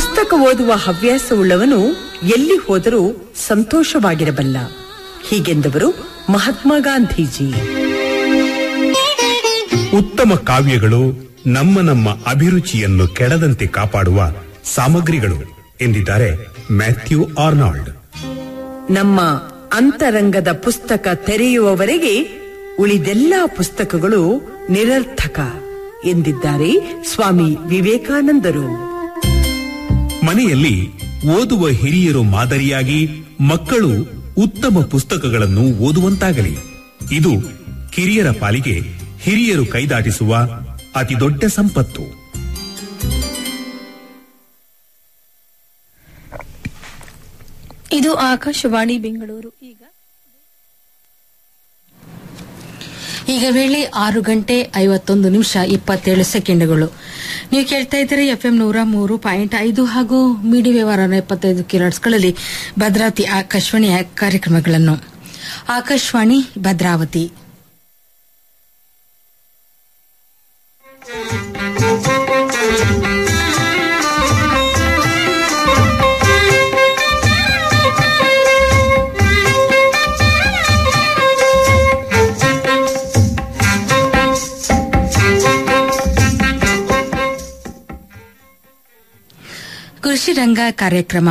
ಪುಸ್ತಕ ಓದುವ ಹವ್ಯಾಸವುಳ್ಳವನು ಎಲ್ಲಿ ಹೋದರೂ ಸಂತೋಷವಾಗಿರಬಲ್ಲ ಹೀಗೆಂದವರು ಮಹಾತ್ಮ ಗಾಂಧೀಜಿ ಉತ್ತಮ ಕಾವ್ಯಗಳು ನಮ್ಮ ನಮ್ಮ ಅಭಿರುಚಿಯನ್ನು ಕೆಡದಂತೆ ಕಾಪಾಡುವ ಸಾಮಗ್ರಿಗಳು ಎಂದಿದ್ದಾರೆ ಮ್ಯಾಥ್ಯೂ ಆರ್ನಾಲ್ಡ್ ನಮ್ಮ ಅಂತರಂಗದ ಪುಸ್ತಕ ತೆರೆಯುವವರೆಗೆ ಉಳಿದೆಲ್ಲ ಪುಸ್ತಕಗಳು ನಿರರ್ಥಕ ಎಂದಿದ್ದಾರೆ ಸ್ವಾಮಿ ವಿವೇಕಾನಂದರು ಮನೆಯಲ್ಲಿ ಓದುವ ಹಿರಿಯರು ಮಾದರಿಯಾಗಿ ಮಕ್ಕಳು ಉತ್ತಮ ಪುಸ್ತಕಗಳನ್ನು ಓದುವಂತಾಗಲಿ ಇದು ಕಿರಿಯರ ಪಾಲಿಗೆ ಹಿರಿಯರು ಕೈದಾಟಿಸುವ ಅತಿದೊಡ್ಡ ಸಂಪತ್ತು ಇದು ಆಕಾಶವಾಣಿ ಬೆಂಗಳೂರು ಈಗ ಈಗ ವೇಳೆ ಆರು ಗಂಟೆ ಐವತ್ತೊಂದು ನಿಮಿಷ ಇಪ್ಪತ್ತೇಳು ಸೆಕೆಂಡ್ಗಳು ನೀವು ಕೇಳ್ತಾ ಇದ್ದೀರಿ ಎಫ್ಎಂ ನೂರ ಮೂರು ಪಾಯಿಂಟ್ ಐದು ಹಾಗೂ ಮಿಡಿ ವ್ಯವಹಾರ ಎಪ್ಪತ್ತೈದು ಕಿಲೋಟ್ಸ್ಗಳಲ್ಲಿ ಭದ್ರಾವತಿ ಆಕಾಶವಾಣಿಯ ಕಾರ್ಯಕ್ರಮಗಳನ್ನು ಆಕಾಶವಾಣಿ ಭದ್ರಾವತಿ ಕೃಷಿ ರಂಗ ಕಾರ್ಯಕ್ರಮ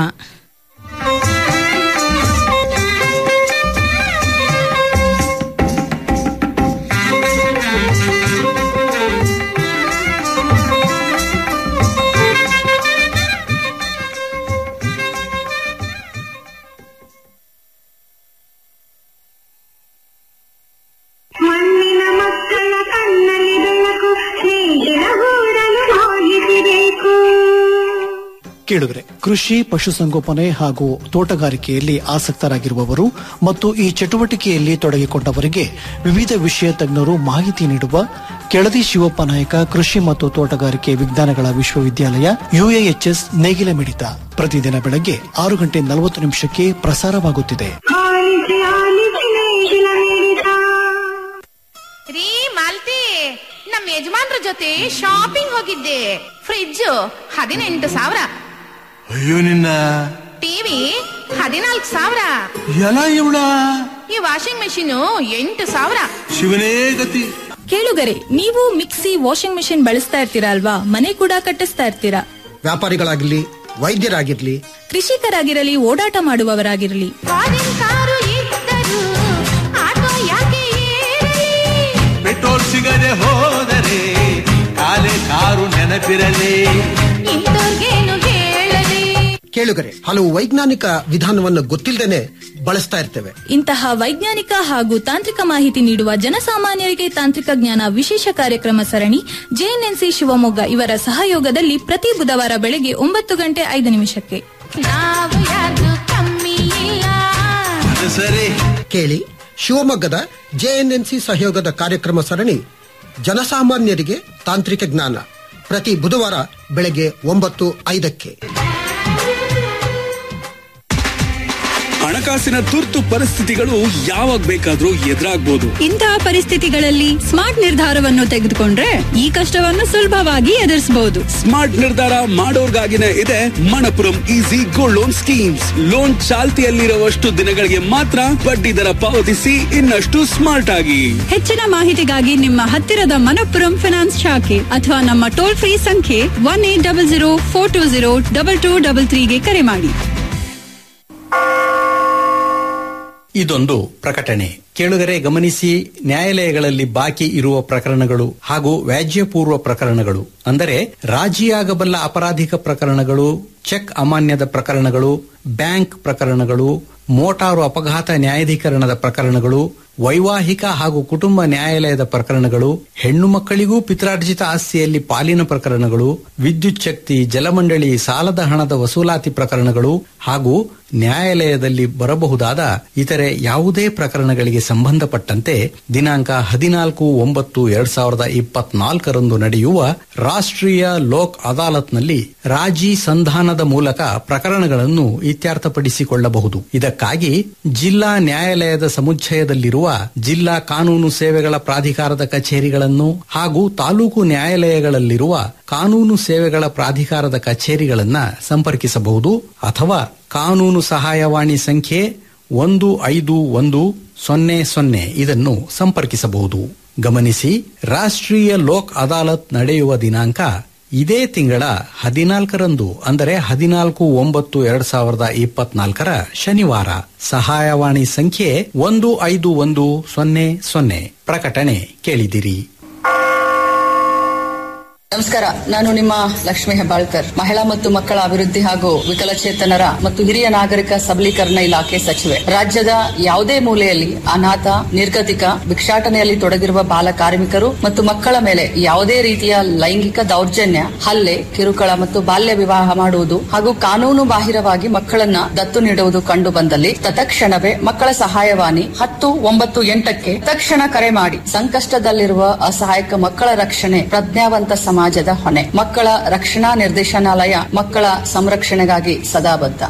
ಮಣ್ಣಿನ ಮಕ್ಕಳ ಕಣ್ಣಲ್ಲಿ ಬೆಳಕು ನೇಗಿಲ ಗೂಡಲು ಹೋಗಿಸಬೇಕು ಕೇಳಿದ್ರೆ ಕೃಷಿ ಪಶುಸಂಗೋಪನೆ ಹಾಗೂ ತೋಟಗಾರಿಕೆಯಲ್ಲಿ ಆಸಕ್ತರಾಗಿರುವವರು ಮತ್ತು ಈ ಚಟುವಟಿಕೆಯಲ್ಲಿ ತೊಡಗಿಕೊಂಡವರಿಗೆ ವಿವಿಧ ವಿಷಯ ತಜ್ಞರು ಮಾಹಿತಿ ನೀಡುವ ಕೆಳದಿ ಶಿವಪ್ಪ ನಾಯಕ ಕೃಷಿ ಮತ್ತು ತೋಟಗಾರಿಕೆ ವಿಜ್ಞಾನಗಳ ವಿಶ್ವವಿದ್ಯಾಲಯ ಯುಎಎಚ್ಎಸ್ ನೇಗಿಲ ಮಿಡಿತ ಪ್ರತಿದಿನ ಬೆಳಗ್ಗೆ ಆರು ಗಂಟೆ ನಲವತ್ತು ನಿಮಿಷಕ್ಕೆ ಪ್ರಸಾರವಾಗುತ್ತಿದೆ ಆಲಿಸಿ ಆಲಿಸಿ ನೇಗಿಲ ಮಿಡಿತ ರೀ ಮಾಲ್ತಿ ನಮ್ಮ ಯಜಮಾನ್ರ ಜೊತೆ ಶಾಪಿಂಗ್ ಹೋಗಿದ್ದೆ ಫ್ರಿಡ್ಜ್ ಹದಿನೆಂಟು ಸಾವಿರ ಅಯ್ಯೋ ನಿನ್ನ ಟಿವಿ ಹದಿನಾಲ್ಕು ಸಾವಿರ ಎಲ್ಲ ಇವಳ ಈ ವಾಷಿಂಗ್ ಮೆಷಿನ್ ಎಂಟು ಸಾವಿರ ಶಿವನೇ ಗತಿ ಕೇಳುಗರೆ ನೀವು ಮಿಕ್ಸಿ ವಾಷಿಂಗ್ ಮೆಷಿನ್ ಬಳಸ್ತಾ ಇರ್ತೀರಾ ಅಲ್ವಾ ಮನೆ ಕೂಡ ಕಟ್ಟಿಸ್ತಾ ಇರ್ತೀರಾ ವ್ಯಾಪಾರಿಗಳಾಗಿರ್ಲಿ ವೈದ್ಯರಾಗಿರ್ಲಿ ಕೃಷಿಕರಾಗಿರಲಿ ಓಡಾಟ ಮಾಡುವವರಾಗಿರಲಿ ಫಾರಿನ್ ಕಾರು ಇದ್ದರು ಆಟೋ ಯಾಕೆ ಏರಲಿ ಪೆಟ್ರೋಲ್ ಸಿಗದೆ ಹೋದರೆ ಕಾಲೆ ಕಾರು ನೆನಪಿರಲಿ ಇಂಥವ್ರಿಗೇನು ಹೇಳಲಿ ಕೇಳುಗರೆ ಹಲವು ವೈಜ್ಞಾನಿಕ ವಿಧಾನವನ್ನು ಗೊತ್ತಿಲ್ಲದೇನೆ ಬಳಸ್ತಾ ಇರ್ತೇವೆ ಇಂತಹ ವೈಜ್ಞಾನಿಕ ಹಾಗೂ ತಾಂತ್ರಿಕ ಮಾಹಿತಿ ನೀಡುವ ಜನಸಾಮಾನ್ಯರಿಗೆ ತಾಂತ್ರಿಕ ಜ್ಞಾನ ವಿಶೇಷ ಕಾರ್ಯಕ್ರಮ ಸರಣಿ ಜೆಎನ್ಎನ್ಸಿ ಶಿವಮೊಗ್ಗ ಇವರ ಸಹಯೋಗದಲ್ಲಿ ಪ್ರತಿ ಬುಧವಾರ ಬೆಳಗ್ಗೆ ಒಂಬತ್ತು ಗಂಟೆ ಐದು ನಿಮಿಷಕ್ಕೆ ನಾವು ಯಾರು ಕಮ್ಮಿ ಇಲ್ಲ ಅದು ಸರಿ ಕೇಳಿ ಶಿವಮೊಗ್ಗದ ಜೆಎನ್ಎನ್ಸಿ ಸಹಯೋಗದ ಕಾರ್ಯಕ್ರಮ ಸರಣಿ ಜನಸಾಮಾನ್ಯರಿಗೆ ತಾಂತ್ರಿಕ ಜ್ಞಾನ ಪ್ರತಿ ಬುಧವಾರ ಬೆಳಗ್ಗೆ ಒಂಬತ್ತು ಐದಕ್ಕೆ ಹಣಕಾಸಿನ ತುರ್ತು ಪರಿಸ್ಥಿತಿಗಳು ಯಾವಾಗ ಬೇಕಾದ್ರೂ ಎದುರಾಗ್ಬೋದು ಇಂತಹ ಪರಿಸ್ಥಿತಿಗಳಲ್ಲಿ ಸ್ಮಾರ್ಟ್ ನಿರ್ಧಾರವನ್ನು ತೆಗೆದುಕೊಂಡ್ರೆ ಈ ಕಷ್ಟವನ್ನು ಸುಲಭವಾಗಿ ಎದುರಿಸಬಹುದು ಸ್ಮಾರ್ಟ್ ನಿರ್ಧಾರ ಮಾಡೋರ್ಗಾಗಿನೇ ಇದೆ Manappuram easy gold loan schemes loan ಚಾಲ್ತಿಯಲ್ಲಿರುವಷ್ಟು ದಿನಗಳಿಗೆ ಮಾತ್ರ ಬಡ್ಡಿ ದರ ಪಾವತಿಸಿ ಇನ್ನಷ್ಟು ಸ್ಮಾರ್ಟ್ ಆಗಿ ಹೆಚ್ಚಿನ ಮಾಹಿತಿಗಾಗಿ ನಿಮ್ಮ ಹತ್ತಿರದ ಮನಪ್ಪುರಂ ಫಿನಾನ್ಸ್ ಶಾಖೆ ಅಥವಾ ನಮ್ಮ ಟೋಲ್ ಫ್ರೀ ಸಂಖ್ಯೆ one eight double zero four two zero double two double ತ್ರೀಗೆ ಕರೆ ಮಾಡಿ ಇದೊಂದು ಪ್ರಕಟಣೆ ಕೇಳುಗರೆ ಗಮನಿಸಿ ನ್ಯಾಯಾಲಯಗಳಲ್ಲಿ ಬಾಕಿ ಇರುವ ಪ್ರಕರಣಗಳು ಹಾಗೂ ವ್ಯಾಜ್ಯಪೂರ್ವ ಪ್ರಕರಣಗಳು ಅಂದರೆ ರಾಜಿಯಾಗಬಲ್ಲ ಅಪರಾಧಿಕ ಪ್ರಕರಣಗಳು ಚೆಕ್ ಅಮಾನ್ಯದ ಪ್ರಕರಣಗಳು ಬ್ಯಾಂಕ್ ಪ್ರಕರಣಗಳು ಮೋಟಾರು ಅಪಘಾತ ನ್ಯಾಯಾಧೀಕರಣದ ಪ್ರಕರಣಗಳು ವೈವಾಹಿಕ ಹಾಗೂ ಕುಟುಂಬ ನ್ಯಾಯಾಲಯದ ಪ್ರಕರಣಗಳು ಹೆಣ್ಣು ಮಕ್ಕಳಿಗೂ ಪಿತ್ರಾರ್ಜಿತ ಆಸ್ತಿಯಲ್ಲಿ ಪಾಲಿನ ಪ್ರಕರಣಗಳು ವಿದ್ಯುತ್ ಶಕ್ತಿ ಜಲಮಂಡಳಿ ಸಾಲದ ಹಣದ ವಸೂಲಾತಿ ಪ್ರಕರಣಗಳು ಹಾಗೂ ನ್ಯಾಯಾಲಯದಲ್ಲಿ ಬರಬಹುದಾದ ಇತರೆ ಯಾವುದೇ ಪ್ರಕರಣಗಳಿಗೆ ಸಂಬಂಧಪಟ್ಟಂತೆ ದಿನಾಂಕ ಹದಿನಾಲ್ಕು ಒಂಬತ್ತು ಎರಡ್ ಸಾವಿರದ ಇಪ್ಪತ್ನಾಲ್ಕರಂದು ನಡೆಯುವ ರಾಷ್ಟ್ರೀಯ ಲೋಕ್ ಅದಾಲತ್ನಲ್ಲಿ ರಾಜಿ ಸಂಧಾನದ ಮೂಲಕ ಪ್ರಕರಣಗಳನ್ನು ಇತ್ಯರ್ಥಪಡಿಸಿಕೊಳ್ಳಬಹುದು ಇದಕ್ಕಾಗಿ ಜಿಲ್ಲಾ ನ್ಯಾಯಾಲಯದ ಸಮುಚ್ಚಯದಲ್ಲಿರುವ ಜಿಲ್ಲೆಯಲ್ಲಿರುವ ಜಿಲ್ಲಾ ಕಾನೂನು ಸೇವೆಗಳ ಪ್ರಾಧಿಕಾರದ ಕಚೇರಿಗಳನ್ನು ಹಾಗೂ ತಾಲೂಕು ನ್ಯಾಯಾಲಯಗಳಲ್ಲಿರುವ ಕಾನೂನು ಸೇವೆಗಳ ಪ್ರಾಧಿಕಾರದ ಕಚೇರಿಗಳನ್ನ ಸಂಪರ್ಕಿಸಬಹುದು ಅಥವಾ ಕಾನೂನು ಸಹಾಯವಾಣಿ ಸಂಖ್ಯೆ ಒಂದು ಐದು ಒಂದು ಸೊನ್ನೆ ಸೊನ್ನೆ ಇದನ್ನು ಸಂಪರ್ಕಿಸಬಹುದು ಗಮನಿಸಿ ರಾಷ್ಟ್ರೀಯ ಲೋಕ್ ಅದಾಲತ್ ನಡೆಯುವ ದಿನಾಂಕ ಇದೇ ತಿಂಗಳ ಹದಿನಾಲ್ಕರಂದು ಅಂದರೆ ಹದಿನಾಲ್ಕು ಒಂಬತ್ತು ಎರಡ್ ಸಾವಿರದ ಇಪ್ಪತ್ನಾಲ್ಕರ ಶನಿವಾರ ಸಹಾಯವಾಣಿ ಸಂಖ್ಯೆ ಒಂದು ಐದು ಒಂದು ಸೊನ್ನೆ ಸೊನ್ನೆ ಪ್ರಕಟಣೆ ಕೇಳಿದಿರಿ ನಮಸ್ಕಾರ ನಾನು ನಿಮ್ಮ ಲಕ್ಷ್ಮಿ ಹೆಬ್ಬಾಳ್ಕರ್ ಮಹಿಳಾ ಮತ್ತು ಮಕ್ಕಳ ಅಭಿವೃದ್ಧಿ ಹಾಗೂ ವಿಕಲಚೇತನರ ಮತ್ತು ಹಿರಿಯ ನಾಗರಿಕ ಸಬಲೀಕರಣ ಇಲಾಖೆ ಸಚಿವೆ ರಾಜ್ಯದ ಯಾವುದೇ ಮೂಲೆಯಲ್ಲಿ ಅನಾಥ ನಿರ್ಗತಿಕ ಭಿಕ್ಷಾಟನೆಯಲ್ಲಿ ತೊಡಗಿರುವ ಬಾಲ ಕಾರ್ಮಿಕರು ಮತ್ತು ಮಕ್ಕಳ ಮೇಲೆ ಯಾವುದೇ ರೀತಿಯ ಲೈಂಗಿಕ ದೌರ್ಜನ್ಯ ಹಲ್ಲೆ ಕಿರುಕುಳ ಮತ್ತು ಬಾಲ್ಯ ವಿವಾಹ ಮಾಡುವುದು ಹಾಗೂ ಕಾನೂನು ಬಾಹಿರವಾಗಿ ಮಕ್ಕಳನ್ನ ದತ್ತು ನೀಡುವುದು ಕಂಡು ಬಂದಲ್ಲಿ ತತ್ಕ್ಷಣವೇ ಮಕ್ಕಳ ಸಹಾಯವಾಣಿ ಹತ್ತು ಒಂಬತ್ತು ಎಂಟಕ್ಕೆ ತಕ್ಷಣ ಕರೆ ಮಾಡಿ ಸಂಕಷ್ಟದಲ್ಲಿರುವ ಅಸಹಾಯಕ ಮಕ್ಕಳ ರಕ್ಷಣೆ ಪ್ರಜ್ಞಾವಂತ ಸಮಾಜದ ಹೊಣೆ ಮಕ್ಕಳ ರಕ್ಷಣಾ ನಿರ್ದೇಶನಾಲಯ ಮಕ್ಕಳ ಸಂರಕ್ಷಣೆಗಾಗಿ ಸದಾ ಬದ್ಧ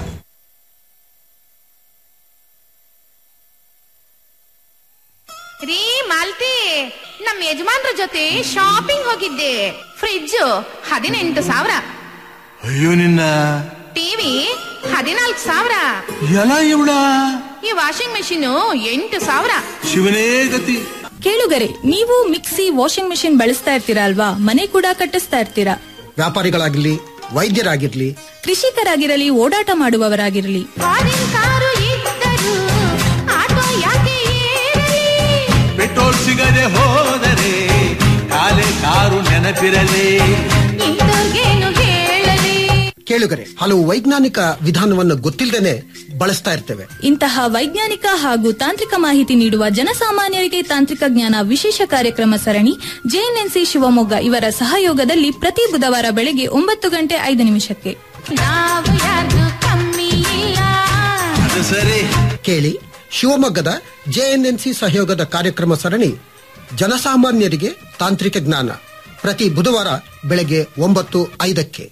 ರೀ ಮಾಲ್ತಿ ನಮ್ ಯಜಮಾನ್ರ ಜೊತೆ ಶಾಪಿಂಗ್ ಹೋಗಿದ್ದೆ ಫ್ರಿಡ್ಜ್ ಹದಿನೆಂಟು ಸಾವಿರ ಅಯ್ಯೋ ನಿನ್ನ ಟಿವಿ ಹದಿನಾಲ್ಕು ಸಾವಿರ ಎಲ್ಲ ಇವಳ ಈ ವಾಷಿಂಗ್ ಮೆಷಿನ್ ಎಂಟು ಸಾವಿರ ಶಿವನೇ ಗತಿ ಕೇಳುಗರೆ ನೀವು ಮಿಕ್ಸಿ ವಾಷಿಂಗ್ ಮೆಷಿನ್ ಬಳಸ್ತಾ ಇರ್ತೀರಾ ಅಲ್ವಾ ಮನೆ ಕೂಡ ಕಟ್ಟಿಸ್ತಾ ಇರ್ತೀರಾ ವ್ಯಾಪಾರಿಗಳಾಗಿರ್ಲಿ ವೈದ್ಯರಾಗಿರ್ಲಿ ಕೃಷಿಕರಾಗಿರಲಿ ಓಡಾಟ ಮಾಡುವವರಾಗಿರಲಿ ಫಾರಿನ್ ಕಾರು ಇದ್ದರು ಆಟೋ ಯಾಕೆ ಏರಲಿ ಪೆಟ್ರೋಲ್ ಸಿಗದೆ ಹೋದರೆ ಕಾಲೆ ಕಾರು ನೆನಪಿರಲಿ ಇಂಥವ್ರಿಗೇನು ಹೇಳಲಿ ಕೇಳುಗರೆ ಹಲವು ವೈಜ್ಞಾನಿಕ ವಿಧಾನವನ್ನು ಗೊತ್ತಿಲ್ಲದೇನೆ ಬಳಸ್ತಾ ಇರ್ತೇವೆ ಇಂತಹ ವೈಜ್ಞಾನಿಕ ಹಾಗೂ ತಾಂತ್ರಿಕ ಮಾಹಿತಿ ನೀಡುವ ಜನಸಾಮಾನ್ಯರಿಗೆ ತಾಂತ್ರಿಕ ಜ್ಞಾನ ವಿಶೇಷ ಕಾರ್ಯಕ್ರಮ ಸರಣಿ ಜೆಎನ್ಎನ್ಸಿ ಶಿವಮೊಗ್ಗ ಇವರ ಸಹಯೋಗದಲ್ಲಿ ಪ್ರತಿ ಬುಧವಾರ ಬೆಳಗ್ಗೆ ಒಂಬತ್ತು ಗಂಟೆ ಐದು ನಿಮಿಷಕ್ಕೆ ನಾವು ಯಾರ್ದು ಕಮ್ಮಿ ಇಲ್ಲ ಅದು ಸರಿ ಕೇಳಿ ಶಿವಮೊಗ್ಗದ ಜೆಎನ್ಎನ್ಸಿ ಸಹಯೋಗದ ಕಾರ್ಯಕ್ರಮ ಸರಣಿ ಜನಸಾಮಾನ್ಯರಿಗೆ ತಾಂತ್ರಿಕ ಜ್ಞಾನ ಪ್ರತಿ ಬುಧವಾರ ಬೆಳಗ್ಗೆ ಒಂಬತ್ತು ಐದಕ್ಕೆ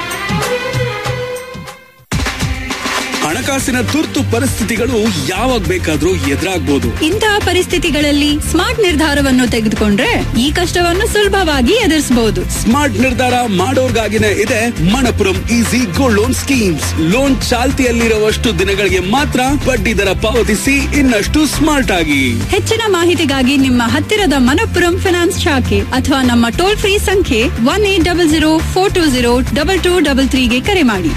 ಹಣಕಾಸಿನ ತುರ್ತು ಪರಿಸ್ಥಿತಿಗಳು ಯಾವಾಗ ಬೇಕಾದ್ರೂ ಎದುರಾಗ್ಬೋದು ಇಂತಹ ಪರಿಸ್ಥಿತಿಗಳಲ್ಲಿ ಸ್ಮಾರ್ಟ್ ನಿರ್ಧಾರವನ್ನು ತೆಗೆದುಕೊಂಡ್ರೆ ಈ ಕಷ್ಟವನ್ನು ಸುಲಭವಾಗಿ ಎದುರಿಸಬಹುದು ಸ್ಮಾರ್ಟ್ ನಿರ್ಧಾರ ಮಾಡೋರ್ಗಾಗಿನೇ ಇದೆ Manappuram easy gold loan schemes loan ಚಾಲ್ತಿಯಲ್ಲಿರುವಷ್ಟು ದಿನಗಳಿಗೆ ಮಾತ್ರ ಬಡ್ಡಿ ದರ ಪಾವತಿಸಿ ಇನ್ನಷ್ಟು ಸ್ಮಾರ್ಟ್ ಆಗಿ ಹೆಚ್ಚಿನ ಮಾಹಿತಿಗಾಗಿ ನಿಮ್ಮ ಹತ್ತಿರದ ಮನಪ್ಪುರಂ ಫಿನಾನ್ಸ್ ಶಾಖೆ ಅಥವಾ ನಮ್ಮ ಟೋಲ್ ಫ್ರೀ ಸಂಖ್ಯೆ one eight double zero four two zero double two double ತ್ರೀಗೆ ಕರೆ ಮಾಡಿ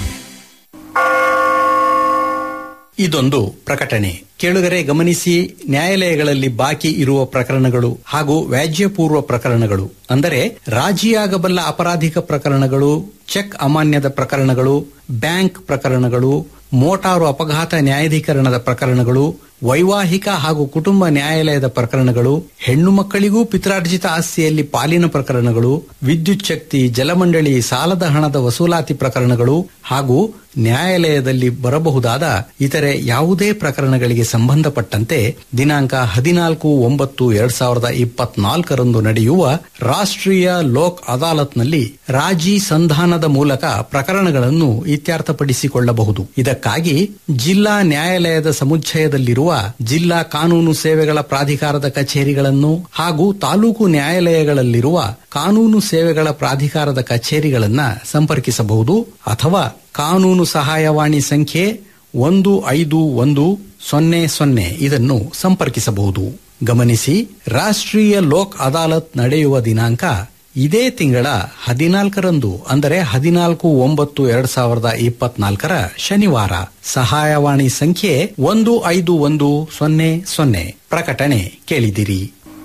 ಇದೊಂದು ಪ್ರಕಟಣೆ ಕೇಳುಗರೆ ಗಮನಿಸಿ ನ್ಯಾಯಾಲಯಗಳಲ್ಲಿ ಬಾಕಿ ಇರುವ ಪ್ರಕರಣಗಳು ಹಾಗೂ ವ್ಯಾಜ್ಯಪೂರ್ವ ಪ್ರಕರಣಗಳು ಅಂದರೆ ರಾಜಿಯಾಗಬಲ್ಲ ಅಪರಾಧಿಕ ಪ್ರಕರಣಗಳು ಚೆಕ್ ಅಮಾನ್ಯದ ಪ್ರಕರಣಗಳು ಬ್ಯಾಂಕ್ ಪ್ರಕರಣಗಳು ಮೋಟಾರು ಅಪಘಾತ ನ್ಯಾಯಾಧೀಕರಣದ ಪ್ರಕರಣಗಳು ವೈವಾಹಿಕ ಹಾಗೂ ಕುಟುಂಬ ನ್ಯಾಯಾಲಯದ ಪ್ರಕರಣಗಳು ಹೆಣ್ಣು ಮಕ್ಕಳಿಗೂ ಪಿತ್ರಾರ್ಜಿತ ಆಸ್ತಿಯಲ್ಲಿ ಪಾಲಿನ ಪ್ರಕರಣಗಳು ವಿದ್ಯುತ್ ಶಕ್ತಿ ಜಲಮಂಡಳಿ ಸಾಲದ ಹಣದ ವಸೂಲಾತಿ ಪ್ರಕರಣಗಳು ಹಾಗೂ ನ್ಯಾಯಾಲಯದಲ್ಲಿ ಬರಬಹುದಾದ ಇತರೆ ಯಾವುದೇ ಪ್ರಕರಣಗಳಿಗೆ ಸಂಬಂಧಪಟ್ಟಂತೆ ದಿನಾಂಕ ಹದಿನಾಲ್ಕು ಒಂಬತ್ತು ಎರಡ್ ಸಾವಿರದ ಇಪ್ಪತ್ನಾಲ್ಕರಂದು ನಡೆಯುವ ರಾಷ್ಟ್ರೀಯ ಲೋಕ್ ಅದಾಲತ್ನಲ್ಲಿ ರಾಜಿ ಸಂಧಾನದ ಮೂಲಕ ಪ್ರಕರಣಗಳನ್ನು ಇತ್ಯರ್ಥಪಡಿಸಿಕೊಳ್ಳಬಹುದು ಇದಕ್ಕಾಗಿ ಜಿಲ್ಲಾ ನ್ಯಾಯಾಲಯದ ಸಮುಚ್ಚಯದಲ್ಲಿರುವ ಜಿಲ್ಲಾ ಕಾನೂನು ಸೇವೆಗಳ ಪ್ರಾಧಿಕಾರದ ಕಚೇರಿಗಳನ್ನು ಹಾಗೂ ತಾಲೂಕು ನ್ಯಾಯಾಲಯಗಳಲ್ಲಿರುವ ಕಾನೂನು ಸೇವೆಗಳ ಪ್ರಾಧಿಕಾರದ ಕಚೇರಿಗಳನ್ನ ಸಂಪರ್ಕಿಸಬಹುದು ಅಥವಾ ಕಾನೂನು ಸಹಾಯವಾಣಿ ಸಂಖ್ಯೆ ಒಂದು ಐದು ಒಂದು ಸೊನ್ನೆ ಸೊನ್ನೆ ಇದನ್ನು ಸಂಪರ್ಕಿಸಬಹುದು ಗಮನಿಸಿ ರಾಷ್ಟ್ರೀಯ ಲೋಕ್ ಅದಾಲತ್ ನಡೆಯುವ ದಿನಾಂಕ ಇದೇ ತಿಂಗಳ ಹದಿನಾಲ್ಕರಂದು ಅಂದರೆ ಹದಿನಾಲ್ಕು ಒಂಬತ್ತು ಎರಡ್ ಸಾವಿರದ ಇಪ್ಪತ್ನಾಲ್ಕರ ಶನಿವಾರ ಸಹಾಯವಾಣಿ ಸಂಖ್ಯೆ ಒಂದು ಐದು ಒಂದು ಸೊನ್ನೆ ಸೊನ್ನೆ ಪ್ರಕಟಣೆ ಕೇಳಿದಿರಿ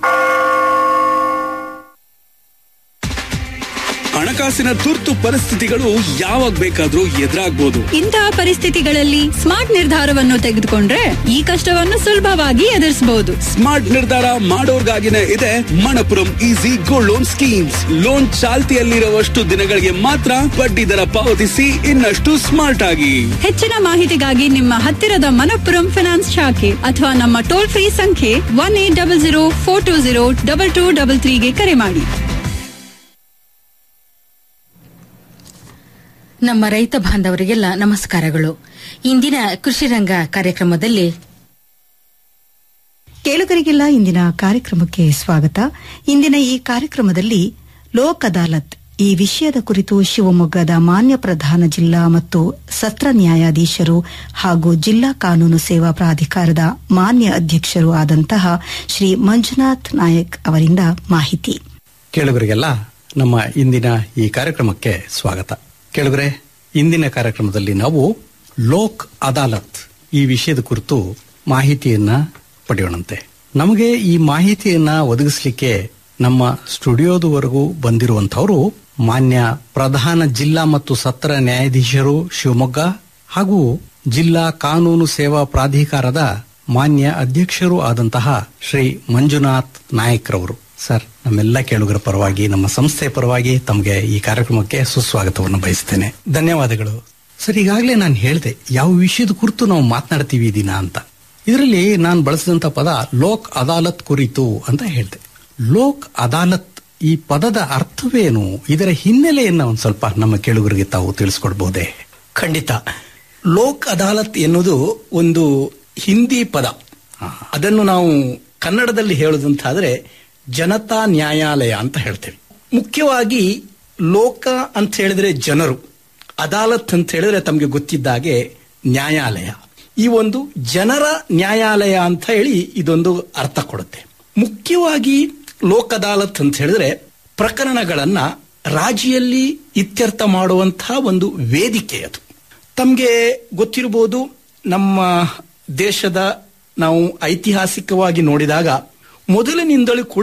ಹಣಕಾಸಿನ ತುರ್ತು ಪರಿಸ್ಥಿತಿಗಳು ಯಾವಾಗ ಬೇಕಾದ್ರೂ ಎದುರಾಗ್ಬೋದು ಇಂತಹ ಪರಿಸ್ಥಿತಿಗಳಲ್ಲಿ ಸ್ಮಾರ್ಟ್ ನಿರ್ಧಾರವನ್ನು ತೆಗೆದುಕೊಂಡ್ರೆ ಈ ಕಷ್ಟವನ್ನು ಸುಲಭವಾಗಿ ಎದುರಿಸಬಹುದು ಸ್ಮಾರ್ಟ್ ನಿರ್ಧಾರ ಮಾಡೋರ್ಗಾಗಿನೇ ಇದೆ Manappuram easy gold loan schemes loan ಚಾಲ್ತಿಯಲ್ಲಿರುವಷ್ಟು ದಿನಗಳಿಗೆ ಮಾತ್ರ ಬಡ್ಡಿ ದರ ಪಾವತಿಸಿ ಇನ್ನಷ್ಟು ಸ್ಮಾರ್ಟ್ ಆಗಿ ಹೆಚ್ಚಿನ ಮಾಹಿತಿಗಾಗಿ ನಿಮ್ಮ ಹತ್ತಿರದ ಮನಪ್ಪುರಂ ಫಿನಾನ್ಸ್ ಶಾಖೆ ಅಥವಾ ನಮ್ಮ ಟೋಲ್ ಫ್ರೀ ಸಂಖ್ಯೆ one eight double zero four two zero double two double ತ್ರೀಗೆ ಕರೆ ಮಾಡಿ ನಮ್ಮ ರೈತ ಬಾಂಧವರಿಗೆಲ್ಲ ನಮಸ್ಕಾರಗಳು ಇಂದಿನ ಕೃಷಿ ರಂಗ ಕಾರ್ಯಕ್ರಮದಲ್ಲಿ ಕೇಳುಗರಿಗೆಲ್ಲ ಇಂದಿನ ಕಾರ್ಯಕ್ರಮಕ್ಕೆ ಸ್ವಾಗತ ಇಂದಿನ ಈ ಕಾರ್ಯಕ್ರಮದಲ್ಲಿ ಲೋಕ್ ಅದಾಲತ್ ಈ ವಿಷಯದ ಕುರಿತು ಶಿವಮೊಗ್ಗದ ಮಾನ್ಯ ಪ್ರಧಾನ ಜಿಲ್ಲಾ ಮತ್ತು ಸತ್ರ ನ್ಯಾಯಾಧೀಶರು ಹಾಗೂ ಜಿಲ್ಲಾ ಕಾನೂನು ಸೇವಾ ಪ್ರಾಧಿಕಾರದ ಮಾನ್ಯ ಅಧ್ಯಕ್ಷರು ಆದಂತಹ ಶ್ರೀ ಮಂಜುನಾಥ್ ನಾಯಕ್ ಅವರಿಂದ ಮಾಹಿತಿ ಕೇಳುಗರಿಗೆಲ್ಲ ನಮ್ಮ ಇಂದಿನ ಈ ಕಾರ್ಯಕ್ರಮಕ್ಕೆ ಸ್ವಾಗತ ಕೇಳುಗರೆ ಇಂದಿನ ಕಾರ್ಯಕ್ರಮದಲ್ಲಿ ನಾವು ಲೋಕ್ ಅದಾಲತ್ ಈ ವಿಷಯದ ಕುರಿತು ಮಾಹಿತಿಯನ್ನ ಪಡೆಯೋಣಂತೆ ನಮಗೆ ಈ ಮಾಹಿತಿಯನ್ನ ಒದಗಿಸಲಿಕ್ಕೆ ನಮ್ಮ ಸ್ಟುಡಿಯೋದವರೆಗೂ ಬಂದಿರುವಂತವರು ಮಾನ್ಯ ಪ್ರಧಾನ ಜಿಲ್ಲಾ ಮತ್ತು ಸತ್ರ ನ್ಯಾಯಾಧೀಶರು ಶಿವಮೊಗ್ಗ ಹಾಗೂ ಜಿಲ್ಲಾ ಕಾನೂನು ಸೇವಾ ಪ್ರಾಧಿಕಾರದ ಮಾನ್ಯ ಅಧ್ಯಕ್ಷರು ಆದಂತಹ ಶ್ರೀ ಮಂಜುನಾಥ್ ನಾಯಕ್ ರವರು ಸರ್ ನಮ್ಮೆಲ್ಲ ಕೇಳುಗರ ಪರವಾಗಿ ನಮ್ಮ ಸಂಸ್ಥೆ ಪರವಾಗಿ ತಮಗೆ ಈ ಕಾರ್ಯಕ್ರಮಕ್ಕೆ ಸುಸ್ವಾಗತವನ್ನು ಬಯಸ್ತೇನೆ ಧನ್ಯವಾದಗಳು ಸರ್ ಈಗಾಗಲೇ ನಾನು ಹೇಳಿದೆ ಯಾವ ವಿಷಯದ ಕುರಿತು ನಾವು ಮಾತನಾಡ್ತೀವಿ ಈ ದಿನ ಅಂತ ಇದರಲ್ಲಿ ನಾನು ಬಳಸಿದಂತ ಪದ ಲೋಕ್ ಅದಾಲತ್ ಕುರಿತು ಅಂತ ಹೇಳಿದೆ ಲೋಕ್ ಅದಾಲತ್ ಈ ಪದದ ಅರ್ಥವೇನು ಇದರ ಹಿನ್ನೆಲೆಯನ್ನ ಒಂದು ಸ್ವಲ್ಪ ನಮ್ಮ ಕೇಳುಗರಿಗೆ ತಾವು ತಿಳಿಸ್ಕೊಡ್ಬಹುದೇ ಖಂಡಿತ ಲೋಕ್ ಅದಾಲತ್ ಎನ್ನುವುದು ಒಂದು ಹಿಂದಿ ಪದ ಅದನ್ನು ನಾವು ಕನ್ನಡದಲ್ಲಿ ಹೇಳುದಂತಾದ್ರೆ ಜನತಾ ನ್ಯಾಯಾಲಯ ಅಂತ ಹೇಳ್ತೇವೆ ಮುಖ್ಯವಾಗಿ ಲೋಕ ಅಂತ ಹೇಳಿದ್ರೆ ಜನರು ಅದಾಲತ್ ಅಂತ ಹೇಳಿದ್ರೆ ತಮಗೆ ಗೊತ್ತಿದ್ದಾಗೆ ನ್ಯಾಯಾಲಯ ಈ ಒಂದು ಜನರ ನ್ಯಾಯಾಲಯ ಅಂತ ಹೇಳಿ ಇದೊಂದು ಅರ್ಥ ಕೊಡುತ್ತೆ ಮುಖ್ಯವಾಗಿ ಲೋಕ್ ಅದಾಲತ್ ಅಂತ ಹೇಳಿದ್ರೆ ಪ್ರಕರಣಗಳನ್ನ ರಾಜಿಯಲ್ಲಿ ಇತ್ಯರ್ಥ ಮಾಡುವಂತಹ ಒಂದು ವೇದಿಕೆ ಅದು ತಮಗೆ ಗೊತ್ತಿರಬಹುದು ನಮ್ಮ ದೇಶದ ನಾವು ಐತಿಹಾಸಿಕವಾಗಿ ನೋಡಿದಾಗ ಮೊದಲಿನಿಂದಲೂ ಕೂಡ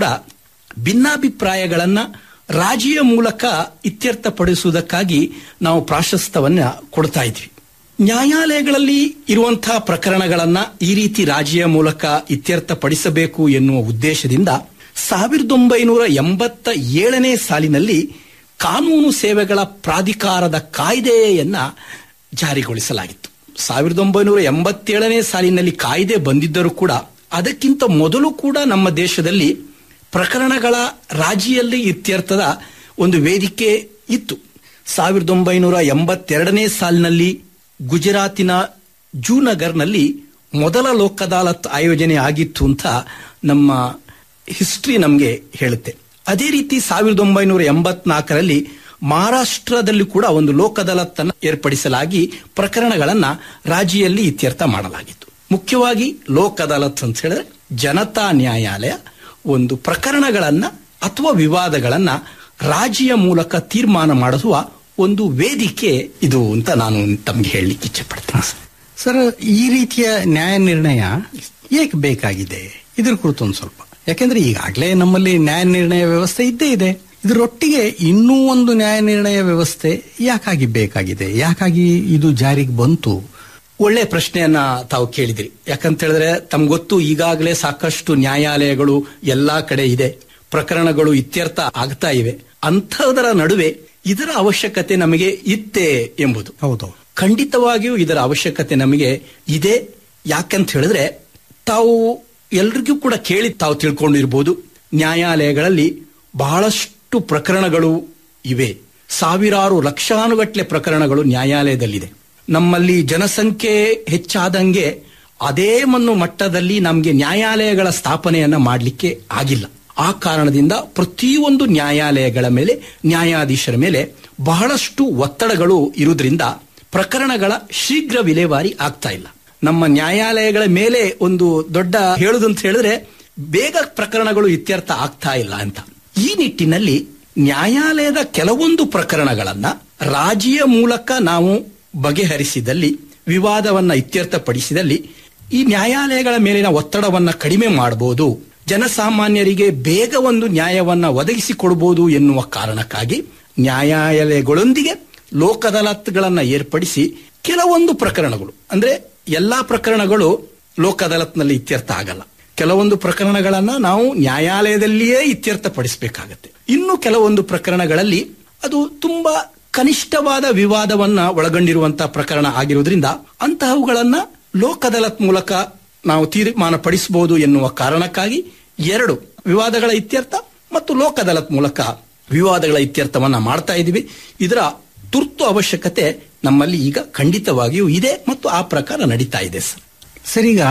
ಭಿನ್ನಾಭಿಪ್ರಾಯಗಳನ್ನ ರಾಜಿಯ ಮೂಲಕ ಇತ್ಯರ್ಥಪಡಿಸುವುದಕ್ಕಾಗಿ ನಾವು ಪ್ರಾಶಸ್ತ್ಯವನ್ನ ಕೊಡ್ತಾ ಇದ್ವಿ ನ್ಯಾಯಾಲಯಗಳಲ್ಲಿ ಇರುವಂತಹ ಪ್ರಕರಣಗಳನ್ನ ಈ ರೀತಿ ರಾಜಿಯ ಮೂಲಕ ಇತ್ಯರ್ಥಪಡಿಸಬೇಕು ಎನ್ನುವ ಉದ್ದೇಶದಿಂದ ಸಾವಿರದ ಒಂಬೈನೂರ ಎಂಬತ್ತ ಏಳನೇ ಸಾಲಿನಲ್ಲಿ ಕಾನೂನು ಸೇವೆಗಳ ಪ್ರಾಧಿಕಾರದ ಕಾಯ್ದೆಯನ್ನ ಜಾರಿಗೊಳಿಸಲಾಗಿತ್ತು ಸಾವಿರದ ಒಂಬೈನೂರ ಎಂಬತ್ತೇಳನೇ ಸಾಲಿನಲ್ಲಿ ಕಾಯ್ದೆ ಬಂದಿದ್ದರೂ ಕೂಡ ಅದಕ್ಕಿಂತ ಮೊದಲು ಕೂಡ ನಮ್ಮ ದೇಶದಲ್ಲಿ ಪ್ರಕರಣಗಳ ರಾಜಿಯಲ್ಲಿ ಇತ್ಯರ್ಥದ ಒಂದು ವೇದಿಕೆ ಇತ್ತು ಸಾವಿರದ ಒಂಬೈನೂರ ಎಂಬತ್ತೆರಡನೇ ಸಾಲಿನಲ್ಲಿ ಗುಜರಾತಿನ ಜೂನಗರ್ನಲ್ಲಿ ಮೊದಲ ಲೋಕ್ ಅದಾಲತ್ ಆಯೋಜನೆ ಆಗಿತ್ತು ಅಂತ ನಮ್ಮ ಹಿಸ್ಟ್ರಿ ನಮಗೆ ಹೇಳುತ್ತೆ ಅದೇ ರೀತಿ ಸಾವಿರದ ಒಂಬೈನೂರ ಎಂಬತ್ನಾಲ್ಕರಲ್ಲಿ ಮಹಾರಾಷ್ಟ್ರದಲ್ಲಿ ಕೂಡ ಒಂದು ಲೋಕ್ ಅದಾಲತ್ ಅನ್ನು ಏರ್ಪಡಿಸಲಾಗಿ ಪ್ರಕರಣಗಳನ್ನ ರಾಜಿಯಲ್ಲಿ ಇತ್ಯರ್ಥ ಮಾಡಲಾಗಿತ್ತು ಮುಖ್ಯವಾಗಿ ಲೋಕ್ ಅದಾಲತ್ ಅಂತ ಹೇಳಿದ್ರೆ ಜನತಾ ನ್ಯಾಯಾಲಯ ಒಂದು ಪ್ರಕರಣಗಳನ್ನ ಅಥವಾ ವಿವಾದಗಳನ್ನ ರಾಜಿಯ ಮೂಲಕ ತೀರ್ಮಾನ ಮಾಡುವ ಒಂದು ವೇದಿಕೆ ಇದು ಅಂತ ನಾನು ತಮಗೆ ಹೇಳಲಿಕ್ಕೆ ಇಚ್ಛೆ ಪಡ್ತೇನೆ ಸರ್ ಈ ರೀತಿಯ ನ್ಯಾಯ ನಿರ್ಣಯ ಏಕೆ ಬೇಕಾಗಿದೆ ಇದ್ರ ಕುರಿತು ಒಂದು ಸ್ವಲ್ಪ ಯಾಕೆಂದ್ರೆ ಈಗಾಗಲೇ ನಮ್ಮಲ್ಲಿ ನ್ಯಾಯ ನಿರ್ಣಯ ವ್ಯವಸ್ಥೆ ಇದ್ದೇ ಇದೆ ಇದರೊಟ್ಟಿಗೆ ಇನ್ನೂ ಒಂದು ನ್ಯಾಯ ನಿರ್ಣಯ ವ್ಯವಸ್ಥೆ ಯಾಕಾಗಿ ಬೇಕಾಗಿದೆ ಯಾಕಾಗಿ ಇದು ಜಾರಿಗೆ ಬಂತು ಒಳ್ಳೆ ಪ್ರಶ್ನೆಯನ್ನ ತಾವು ಕೇಳಿದ್ರಿ ಯಾಕಂತ ಹೇಳಿದ್ರೆ ತಮ್ಗೆ ಗೊತ್ತು ಈಗಾಗಲೇ ಸಾಕಷ್ಟು ನ್ಯಾಯಾಲಯಗಳು ಎಲ್ಲಾ ಕಡೆ ಇದೆ ಪ್ರಕರಣಗಳು ಇತ್ಯರ್ಥ ಆಗ್ತಾ ಇವೆ ಅಂಥದರ ನಡುವೆ ಇದರ ಅವಶ್ಯಕತೆ ನಮಗೆ ಇತ್ತೆ ಎಂಬುದು ಹೌದು ಖಂಡಿತವಾಗಿಯೂ ಇದರ ಅವಶ್ಯಕತೆ ನಮಗೆ ಇದೆ ಯಾಕಂತ ಹೇಳಿದ್ರೆ ತಾವು ಎಲ್ರಿಗೂ ಕೂಡ ಕೇಳಿ ತಾವು ತಿಳ್ಕೊಂಡಿರ್ಬೋದು ನ್ಯಾಯಾಲಯಗಳಲ್ಲಿ ಬಹಳಷ್ಟು ಪ್ರಕರಣಗಳು ಇವೆ ಸಾವಿರಾರು ಲಕ್ಷಾನುಗಟ್ಲೆ ಪ್ರಕರಣಗಳು ನ್ಯಾಯಾಲಯದಲ್ಲಿದೆ ನಮ್ಮಲ್ಲಿ ಜನಸಂಖ್ಯೆ ಹೆಚ್ಚಾದಂಗೆ ಅದೇ ಮಣ್ಣು ಮಟ್ಟದಲ್ಲಿ ನಮಗೆ ನ್ಯಾಯಾಲಯಗಳ ಸ್ಥಾಪನೆಯನ್ನ ಮಾಡಲಿಕ್ಕೆ ಆಗಿಲ್ಲ ಆ ಕಾರಣದಿಂದ ಪ್ರತಿಯೊಂದು ನ್ಯಾಯಾಲಯಗಳ ಮೇಲೆ ನ್ಯಾಯಾಧೀಶರ ಮೇಲೆ ಬಹಳಷ್ಟು ಒತ್ತಡಗಳು ಇರುವುದರಿಂದ ಪ್ರಕರಣಗಳ ಶೀಘ್ರ ವಿಲೇವಾರಿ ಆಗ್ತಾ ಇಲ್ಲ ನಮ್ಮ ನ್ಯಾಯಾಲಯಗಳ ಮೇಲೆ ಒಂದು ದೊಡ್ಡ ಹೇಳುದಂತ ಹೇಳಿದ್ರೆ ಬೇಗ ಪ್ರಕರಣಗಳು ಇತ್ಯರ್ಥ ಆಗ್ತಾ ಇಲ್ಲ ಅಂತ ಈ ನಿಟ್ಟಿನಲ್ಲಿ ನ್ಯಾಯಾಲಯದ ಕೆಲವೊಂದು ಪ್ರಕರಣಗಳನ್ನ ರಾಜಿಯ ಮೂಲಕ ನಾವು ಬಗೆಹರಿಸಿದಲ್ಲಿ ವಿವಾದವನ್ನ ಇತ್ಯರ್ಥಪಡಿಸಿದಲ್ಲಿ ಈ ನ್ಯಾಯಾಲಯಗಳ ಮೇಲಿನ ಒತ್ತಡವನ್ನ ಕಡಿಮೆ ಮಾಡಬಹುದು ಜನಸಾಮಾನ್ಯರಿಗೆ ಬೇಗ ಒಂದು ನ್ಯಾಯವನ್ನ ಒದಗಿಸಿಕೊಡಬಹುದು ಎನ್ನುವ ಕಾರಣಕ್ಕಾಗಿ ನ್ಯಾಯಾಲಯಗಳೊಂದಿಗೆ ಲೋಕ್ ಅದಾಲತ್ಗಳನ್ನ ಏರ್ಪಡಿಸಿ ಕೆಲವೊಂದು ಪ್ರಕರಣಗಳು ಅಂದ್ರೆ ಎಲ್ಲಾ ಪ್ರಕರಣಗಳು ಲೋಕ್ ಅದಾಲತ್ನಲ್ಲಿ ಇತ್ಯರ್ಥ ಆಗಲ್ಲ ಕೆಲವೊಂದು ಪ್ರಕರಣಗಳನ್ನ ನಾವು ನ್ಯಾಯಾಲಯದಲ್ಲಿಯೇ ಇತ್ಯರ್ಥಪಡಿಸಬೇಕಾಗತ್ತೆ ಇನ್ನು ಕೆಲವೊಂದು ಪ್ರಕರಣಗಳಲ್ಲಿ ಅದು ತುಂಬಾ ಕನಿಷ್ಠವಾದ ವಿವಾದವನ್ನ ಒಳಗೊಂಡಿರುವಂತಹ ಪ್ರಕರಣ ಆಗಿರುವುದರಿಂದ ಅಂತಹವುಗಳನ್ನ ಲೋಕ್ ಅದಾಲತ್ ಮೂಲಕ ನಾವು ತೀರ್ಮಾನ ಪಡಿಸಬಹುದು ಎನ್ನುವ ಕಾರಣಕ್ಕಾಗಿ ಎರಡು ವಿವಾದಗಳ ಇತ್ಯರ್ಥ ಮತ್ತು ಲೋಕ್ ಅದಾಲತ್ ಮೂಲಕ ವಿವಾದಗಳ ಇತ್ಯರ್ಥವನ್ನ ಮಾಡ್ತಾ ಇದ್ದೀವಿ ಇದರ ತುರ್ತು ಅವಶ್ಯಕತೆ ನಮ್ಮಲ್ಲಿ ಈಗ ಖಂಡಿತವಾಗಿಯೂ ಇದೆ ಮತ್ತು ಆ ಪ್ರಕಾರ ನಡೀತಾ ಇದೆ ಸರ್ ಸರಿಗ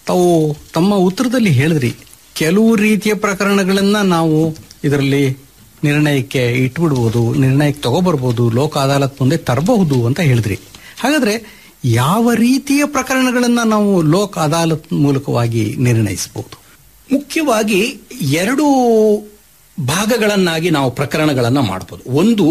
ತಾವು ತಮ್ಮ ಉತ್ತರದಲ್ಲಿ ಹೇಳಿದ್ರಿ ಕೆಲವು ರೀತಿಯ ಪ್ರಕರಣಗಳನ್ನ ನಾವು ಇದರಲ್ಲಿ ನಿರ್ಣಯಕ್ಕೆ ಇಟ್ಬಿಡ್ಬೋದು ನಿರ್ಣಯಕ್ಕೆ ತಗೋಬರ್ಬೋದು ಲೋಕ ಅದಾಲತ್ ಮುಂದೆ ತರಬಹುದು ಅಂತ ಹೇಳಿದ್ರಿ ಹಾಗಾದ್ರೆ ಯಾವ ರೀತಿಯ ಪ್ರಕರಣಗಳನ್ನ ನಾವು ಲೋಕ ಅದಾಲತ್ ಮೂಲಕವಾಗಿ ನಿರ್ಣಯಿಸಬಹುದು ಮುಖ್ಯವಾಗಿ ಎರಡು ಭಾಗಗಳನ್ನಾಗಿ ನಾವು ಪ್ರಕರಣಗಳನ್ನ ಮಾಡಬಹುದು ಒಂದು